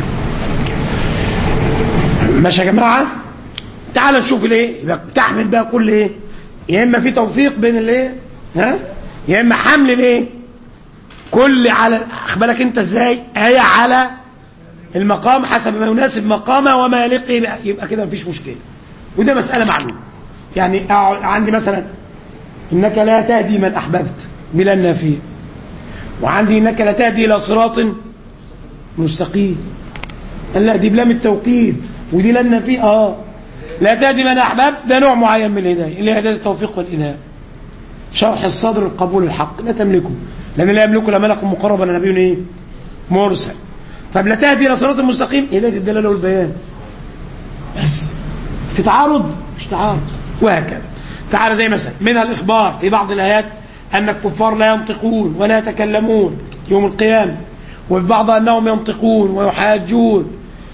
ماشي يا جماعة تعال نشوف الايه يبقى بتحمل بقى كل ايه يا اما في توفيق بين الايه ها يا اما حمل الايه كل على بالك انت ازاي ايه على المقام حسب ما يناسب مقامه وما يليق إيه يبقى كده مفيش مشكله وده مساله معلومه يعني عندي مثلا انك لا تهدي من احببت بلا النافيه وعندي انك لا تهدي الى صراط مستقيم قال لا دي بلام التوقيت ودي لنا فيه اه لا تهدي من احببت ده نوع معين من الهدايه اللي هي هدايه التوفيق والالهام شرح الصدر القبول الحق لا تملكه لان لا يملكه لا ملك مقرب ولا نبي ايه مرسل طب لا تهدي الى صراط مستقيم هدايه الدلاله والبيان بس في تعارض مش تعارض وهكذا تعالى زي مثلا منها الاخبار في بعض الايات ان الكفار لا ينطقون ولا يتكلمون يوم القيامه وفي بعضها انهم ينطقون ويحاجون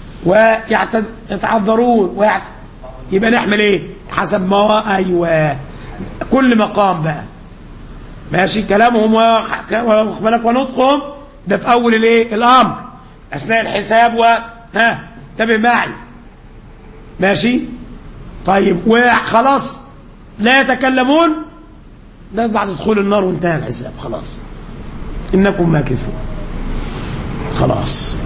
ويتعذرون ويعت... يبقى نحمل ايه حسب ما ايوه كل مقام بقى ماشي كلامهم واخبارك ونطقهم ده في اول الايه الامر اثناء الحساب و ها انتبه معي ماشي طيب وخلاص لا يتكلمون ده بعد دخول النار وانتهى الحساب خلاص انكم ماكثون خلاص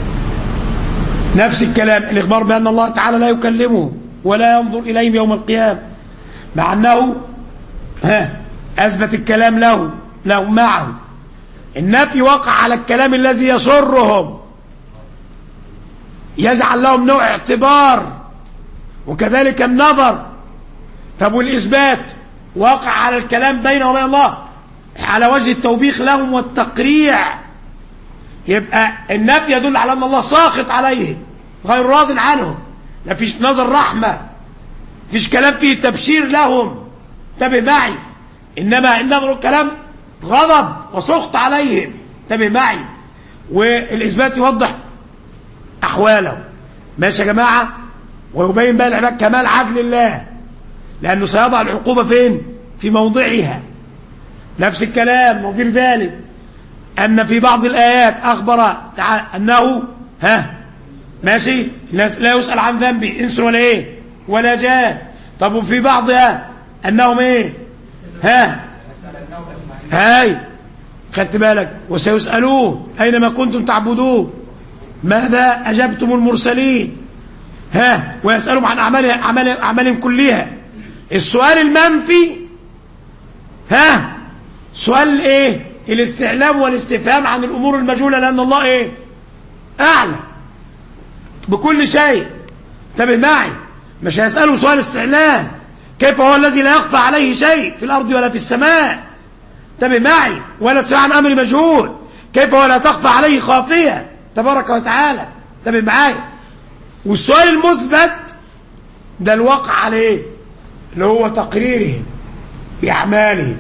نفس الكلام الإخبار بأن الله تعالى لا يكلمه ولا ينظر إليهم يوم القيامة مع أنه ها أثبت الكلام له له معه النفي وقع على الكلام الذي يسرهم يجعل لهم نوع اعتبار وكذلك النظر طب والإثبات وقع على الكلام بينه وبين الله على وجه التوبيخ لهم والتقريع يبقى النفي يدل على أن الله ساخط عليهم غير راض عنهم لا فيش نظر رحمة فيش كلام فيه تبشير لهم انتبه معي إنما إنما الكلام غضب وسخط عليهم انتبه معي والإثبات يوضح أحوالهم ماشي يا جماعة ويبين بقى العباد كمال عدل الله لأنه سيضع العقوبة فين في موضعها نفس الكلام وغير ذلك أن في بعض الآيات أخبر تعالى أنه ها ماشي الناس لا يسأل عن ذنبي إنس ولا إيه ولا جان طب وفي بعضها انهم ايه ها هاي خدت بالك وسيسالون اينما كنتم تعبدون ماذا اجبتم المرسلين ها ويسالهم عن اعمال اعمال اعمالهم كلها السؤال المنفي ها سؤال ايه الاستعلام والاستفهام عن الامور المجهوله لان الله ايه اعلم بكل شيء انتبه معي مش هيساله سؤال استعلام كيف هو الذي لا يخفى عليه شيء في الارض ولا في السماء انتبه معي ولا السؤال عن امر مجهول كيف هو لا تخفى عليه خافيه تبارك وتعالى انتبه معي والسؤال المثبت ده الواقع عليه اللي هو تقريرهم بأعمالهم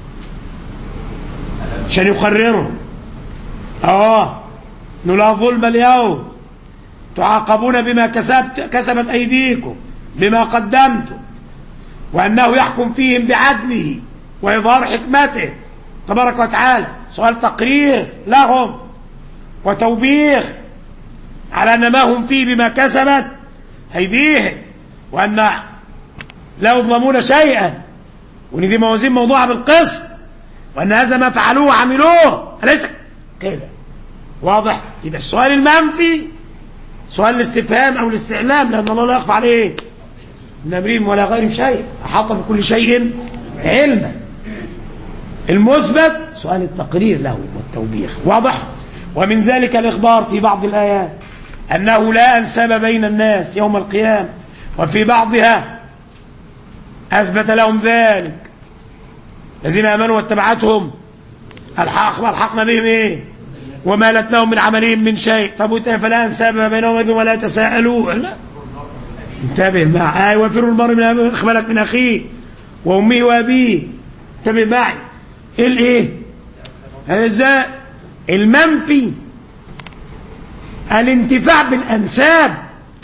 عشان يقرروا اه انه لا ظلم اليوم تعاقبون بما كسبت كسبت ايديكم بما قدمتم وانه يحكم فيهم بعدله واظهار حكمته تبارك وتعالى سؤال تقرير لهم وتوبيخ على ان ما هم فيه بما كسبت ايديهم وان لا يظلمون شيئا وان دي موازين موضوعه بالقسط وان هذا ما فعلوه وعملوه اليس كده واضح يبقى السؤال المنفي سؤال الاستفهام او الاستعلام لان الله لا يخفى عليه من امرهم ولا غيرهم شيء احاط بكل شيء علما المثبت سؤال التقرير له والتوبيخ واضح ومن ذلك الاخبار في بعض الايات انه لا انساب بين الناس يوم القيامه وفي بعضها اثبت لهم ذلك الذين امنوا واتبعتهم الحق الحقنا بهم ايه وما لتناهم من عملهم من شيء طب فلا انساب بينهم ولا يتساءلوا لا انتبه مع اي وفر المرء من اخبالك من اخيه وامه وابيه انتبه معي ايه الايه هذا المنفي الانتفاع بالانساب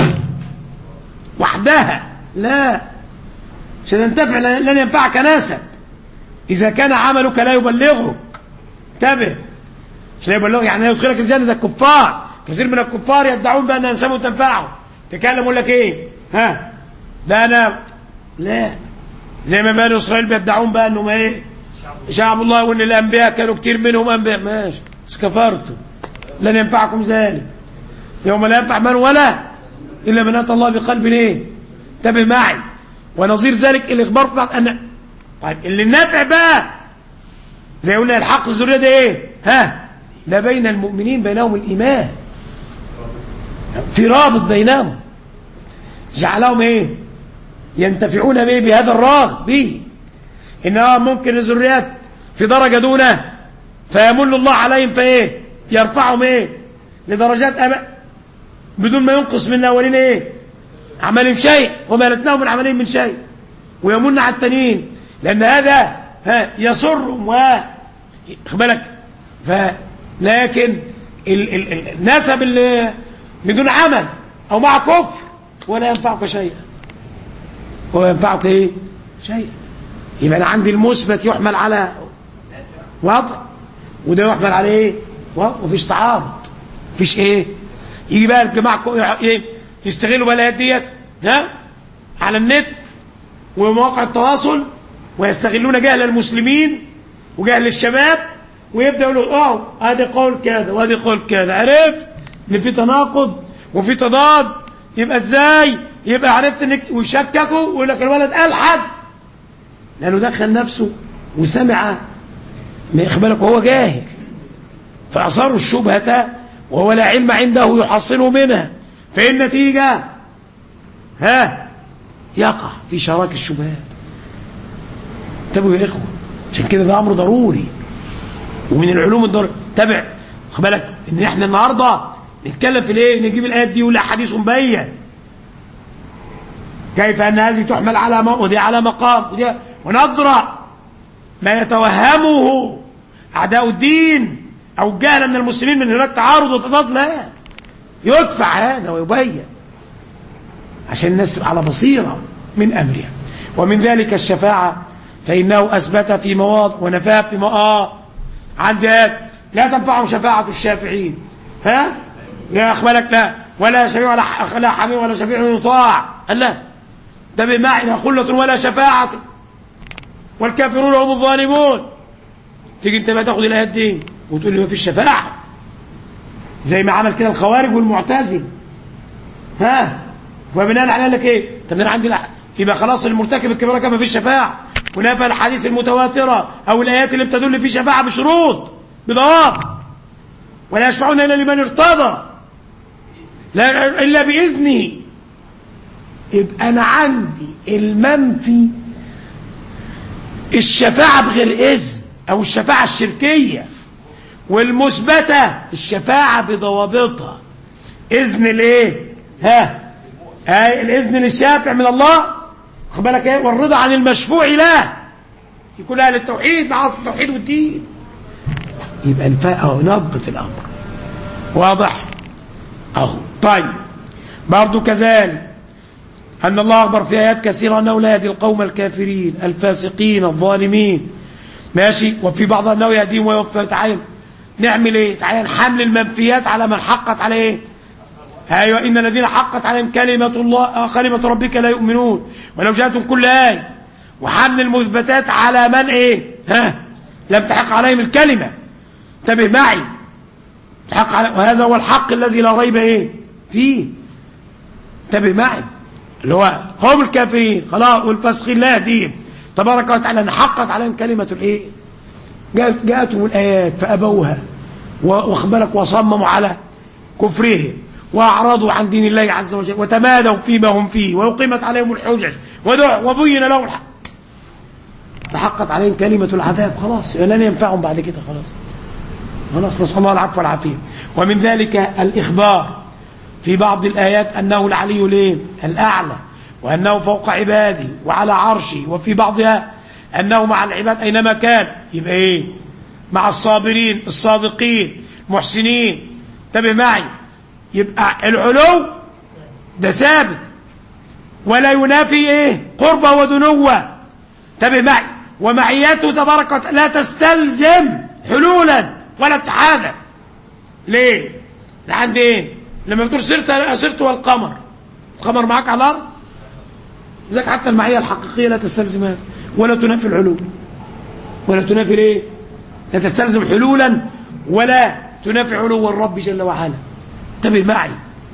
وحدها لا مش تنتفع لن ينفعك نسب اذا كان عملك لا يبلغك انتبه مش لا يبلغك يعني لا يدخلك الجنه ده الكفار كثير من الكفار يدعون بان انسابهم تنفعهم تكلم يقول لك ايه ها ده انا لا زي ما بني اسرائيل بيدعون بقى انهم ايه شعب الله وان الانبياء كانوا كتير منهم انبياء ماشي بس كفرتم لن ينفعكم ذلك يوم لا ينفع من ولا الا من اتى الله بقلب ايه انتبه معي ونظير ذلك الاخبار في ان طيب اللي النافع بقى زي قلنا الحق الذريه ده ايه ها ده بين المؤمنين بينهم الايمان في رابط بينهم جعلهم ايه ينتفعون به بهذا الرابط به انها ممكن الذريات في درجه دونه فيمن الله عليهم فايه يرفعهم ايه لدرجات أما بدون ما ينقص من الاولين ايه عملهم شيء وما لتناهم من عملهم من شيء ويمن على التانيين لان هذا ها يسرهم و بالك ف لكن ال ال ال النسب اللي بدون عمل او مع كفر ولا ينفعك شيئا هو ينفعك ايه شيء يبقى انا عندي المثبت يحمل على وضع وده يحمل على ايه وضع مفيش تعارض مفيش ايه يجي بقى الجماعه ايه يستغلوا بقى الايات ديت ها على النت ومواقع التواصل ويستغلون جهل المسلمين وجهل الشباب ويبدا يقولوا اه ادي قول كذا وادي قول كذا عرفت ان في تناقض وفي تضاد يبقى ازاي يبقى عرفت انك ويشككوا ويقول لك الولد الحد لانه دخل نفسه وسمع من اخبارك وهو جاهل فاثاروا الشبهه وهو لا علم عنده يحصله منها فإن النتيجة ها يقع في شراك الشبهات انتبهوا يا إخوة عشان كده ده أمر ضروري ومن العلوم الضروري تابع خد بالك ان احنا النهارده نتكلم في الايه نجيب الايات دي ولا حديث مبين كيف ان هذه تحمل على م... ودي على مقام ودي ونضرع ما يتوهمه اعداء الدين او الجهل من المسلمين من هناك تعارض وتضاد لا يدفع هذا ويبين عشان الناس تبقى على بصيره من امرها ومن ذلك الشفاعه فانه اثبت في مواضع ونفاها في مواضع عند لا تنفعهم شفاعه الشافعين ها لا اخبرك لا ولا شفيع ولا لا حميم ولا شفيع يطاع قال لا انتبه معي لا خلة ولا شفاعة والكافرون هم الظالمون تيجي انت بقى تاخد الايات دي وتقول لي ما فيش شفاعة زي ما عمل كده الخوارج والمعتزل ها فبناء على قال لك ايه طب انا عندي لا يبقى خلاص المرتكب الكبيره كان ما فيش شفاعه ونفى الحديث المتواتره او الايات اللي بتدل في شفاعه بشروط بضوابط ولا يشفعون الا لمن ارتضى لا الا باذنه يبقى انا عندي المنفي الشفاعه بغير اذن او الشفاعه الشركيه والمثبته الشفاعه بضوابطها اذن الايه ها اي الاذن للشافع من الله خد بالك ايه والرضا عن المشفوع له يكون اهل التوحيد مع اصل التوحيد والدين يبقى الفاء اهو نضبط الامر واضح اهو طيب برضو كذلك ان الله اخبر في ايات كثيره انه لا يهدي القوم الكافرين الفاسقين الظالمين ماشي وفي بعضها انه يهديهم ويوفى تعين نعمل ايه تعين حمل المنفيات على من حقت عليه ايه ايوه ان الذين حقت عليهم كلمه الله كلمه ربك لا يؤمنون ولو جاءتهم كل ايه وحمل المثبتات على من ايه ها لم تحق عليهم الكلمه انتبه معي تحق علي وهذا هو الحق الذي لا ريب ايه فيه انتبه معي اللي هو قوم الكافرين خلاص والفاسقين لا يهديهم تبارك وتعالى ان حقت عليهم كلمه الايه جاءت جاءتهم الايات فابوها واخد بالك وصمموا على كفرهم واعرضوا عن دين الله عز وجل وتمادوا فيما هم فيه واقيمت عليهم الحجج وبين لهم الحق فحقت عليهم كلمه العذاب خلاص لن ينفعهم بعد كده خلاص خلاص نسال الله العفو والعافيه ومن ذلك الاخبار في بعض الآيات أنه العلي ليه الأعلى وأنه فوق عباده وعلى عرشه وفي بعضها أنه مع العباد أينما كان يبقى إيه مع الصابرين الصادقين المحسنين انتبه معي يبقى العلو ده ثابت ولا ينافي ايه قربة ودنوة انتبه معي ومعيته تبارك وتعالى لا تستلزم حلولا ولا اتحادا ليه لحد ايه لما بتقول سرت سرت والقمر القمر معاك على الارض ذاك حتى المعيه الحقيقيه لا تستلزم هذا ولا تنافي العلو ولا تنافي الايه لا تستلزم حلولا ولا تنافي علو الرب جل وعلا انتبه معي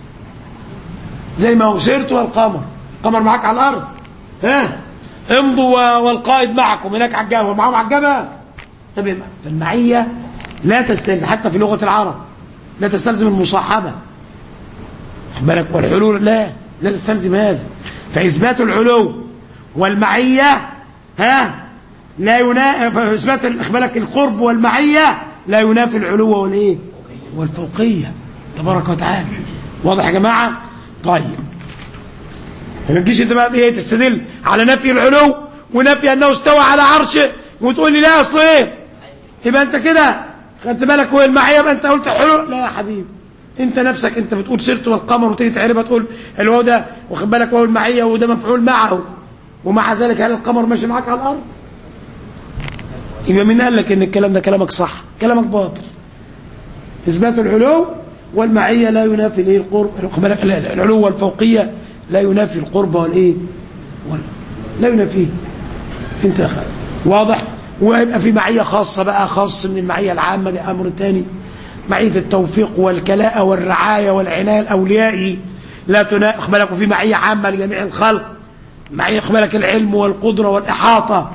زي ما هو سرت والقمر القمر معاك على الارض ها امضوا والقائد معكم هناك على الجبل ومعهم على الجبل انتبه معي فالمعيه لا تستلزم حتى في لغه العرب لا تستلزم المصاحبه خد بالك والحلول لا لا تستلزم هذا فإثبات العلو والمعية ها لا ينافي فإثبات بالك القرب والمعية لا ينافي العلو والإيه والفوقية تبارك وتعالى واضح يا جماعة طيب فما تجيش انت بقى ايه تستدل على نفي العلو ونفي انه استوى على عرشه وتقول لي لا اصل ايه يبقى انت كده خدت بالك هو المعيه يبقى انت قلت حلو لا يا حبيبي انت نفسك انت بتقول سيرته والقمر وتيجي تعربها تقول الواو ده واخد بالك وهو المعيه وده مفعول معه ومع ذلك هل القمر ماشي معاك على الارض يبقى مين قال لك ان الكلام ده كلامك صح كلامك باطل اثبات العلو والمعيه لا ينافي الايه القرب بالك العلو والفوقيه لا ينافي القرب والايه لا ينافيه انت واضح ويبقى في معيه خاصه بقى خاص من المعيه العامه ده امر ثاني معية التوفيق والكلاء والرعاية والعناية الأوليائي لا تناخ بالك في معية عامة لجميع الخلق معية بالك العلم والقدرة والإحاطة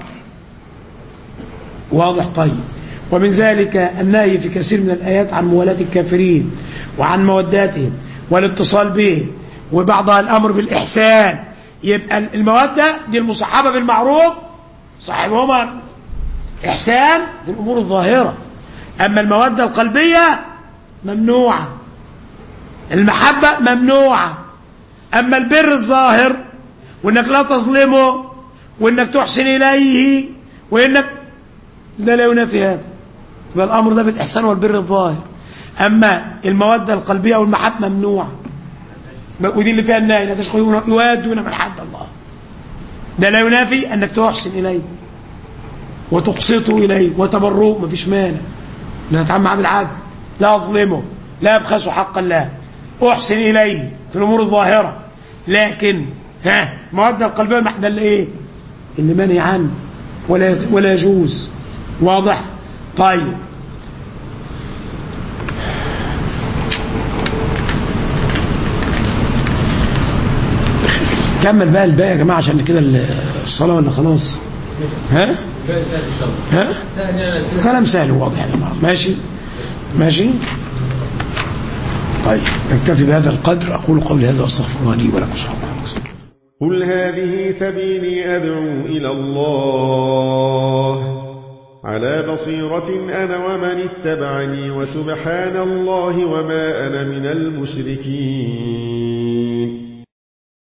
واضح طيب ومن ذلك النهي في كثير من الآيات عن موالاة الكافرين وعن موداتهم والاتصال بهم وبعضها الأمر بالإحسان يبقى المودة دي المصاحبة بالمعروف صاحبهما إحسان في الأمور الظاهرة أما المودة القلبية ممنوعة المحبة ممنوعة أما البر الظاهر وإنك لا تظلمه وإنك تحسن إليه وإنك ده لا ينافي هذا يبقى الأمر ده بالإحسان والبر الظاهر أما المودة القلبية والمحبة ممنوعة ودي اللي فيها النهي لا تشقوا يوادون من حد الله ده لا ينافي أنك تحسن إليه وتقسطه إليه وتبروه مفيش مانع لا نتعامل معاه بالعدل لا أظلمه لا أبخسه حق الله أحسن إليه في الأمور الظاهرة لكن ها المواد القلبيه محدل ايه اللي منهي عنه ولا ولا يجوز واضح طيب كمل بقى الباقي يا جماعه عشان كده الصلاه ولا خلاص ها ها كلام سهل وواضح يا جماعه ماشي ماشي طيب نكتفي بهذا القدر اقول قولي هذا واستغفر الله لي ولكم سبحانه وتعالى قل هذه سبيلي أدعو إلى الله على بصيرة أنا ومن اتبعني وسبحان الله وما أنا من المشركين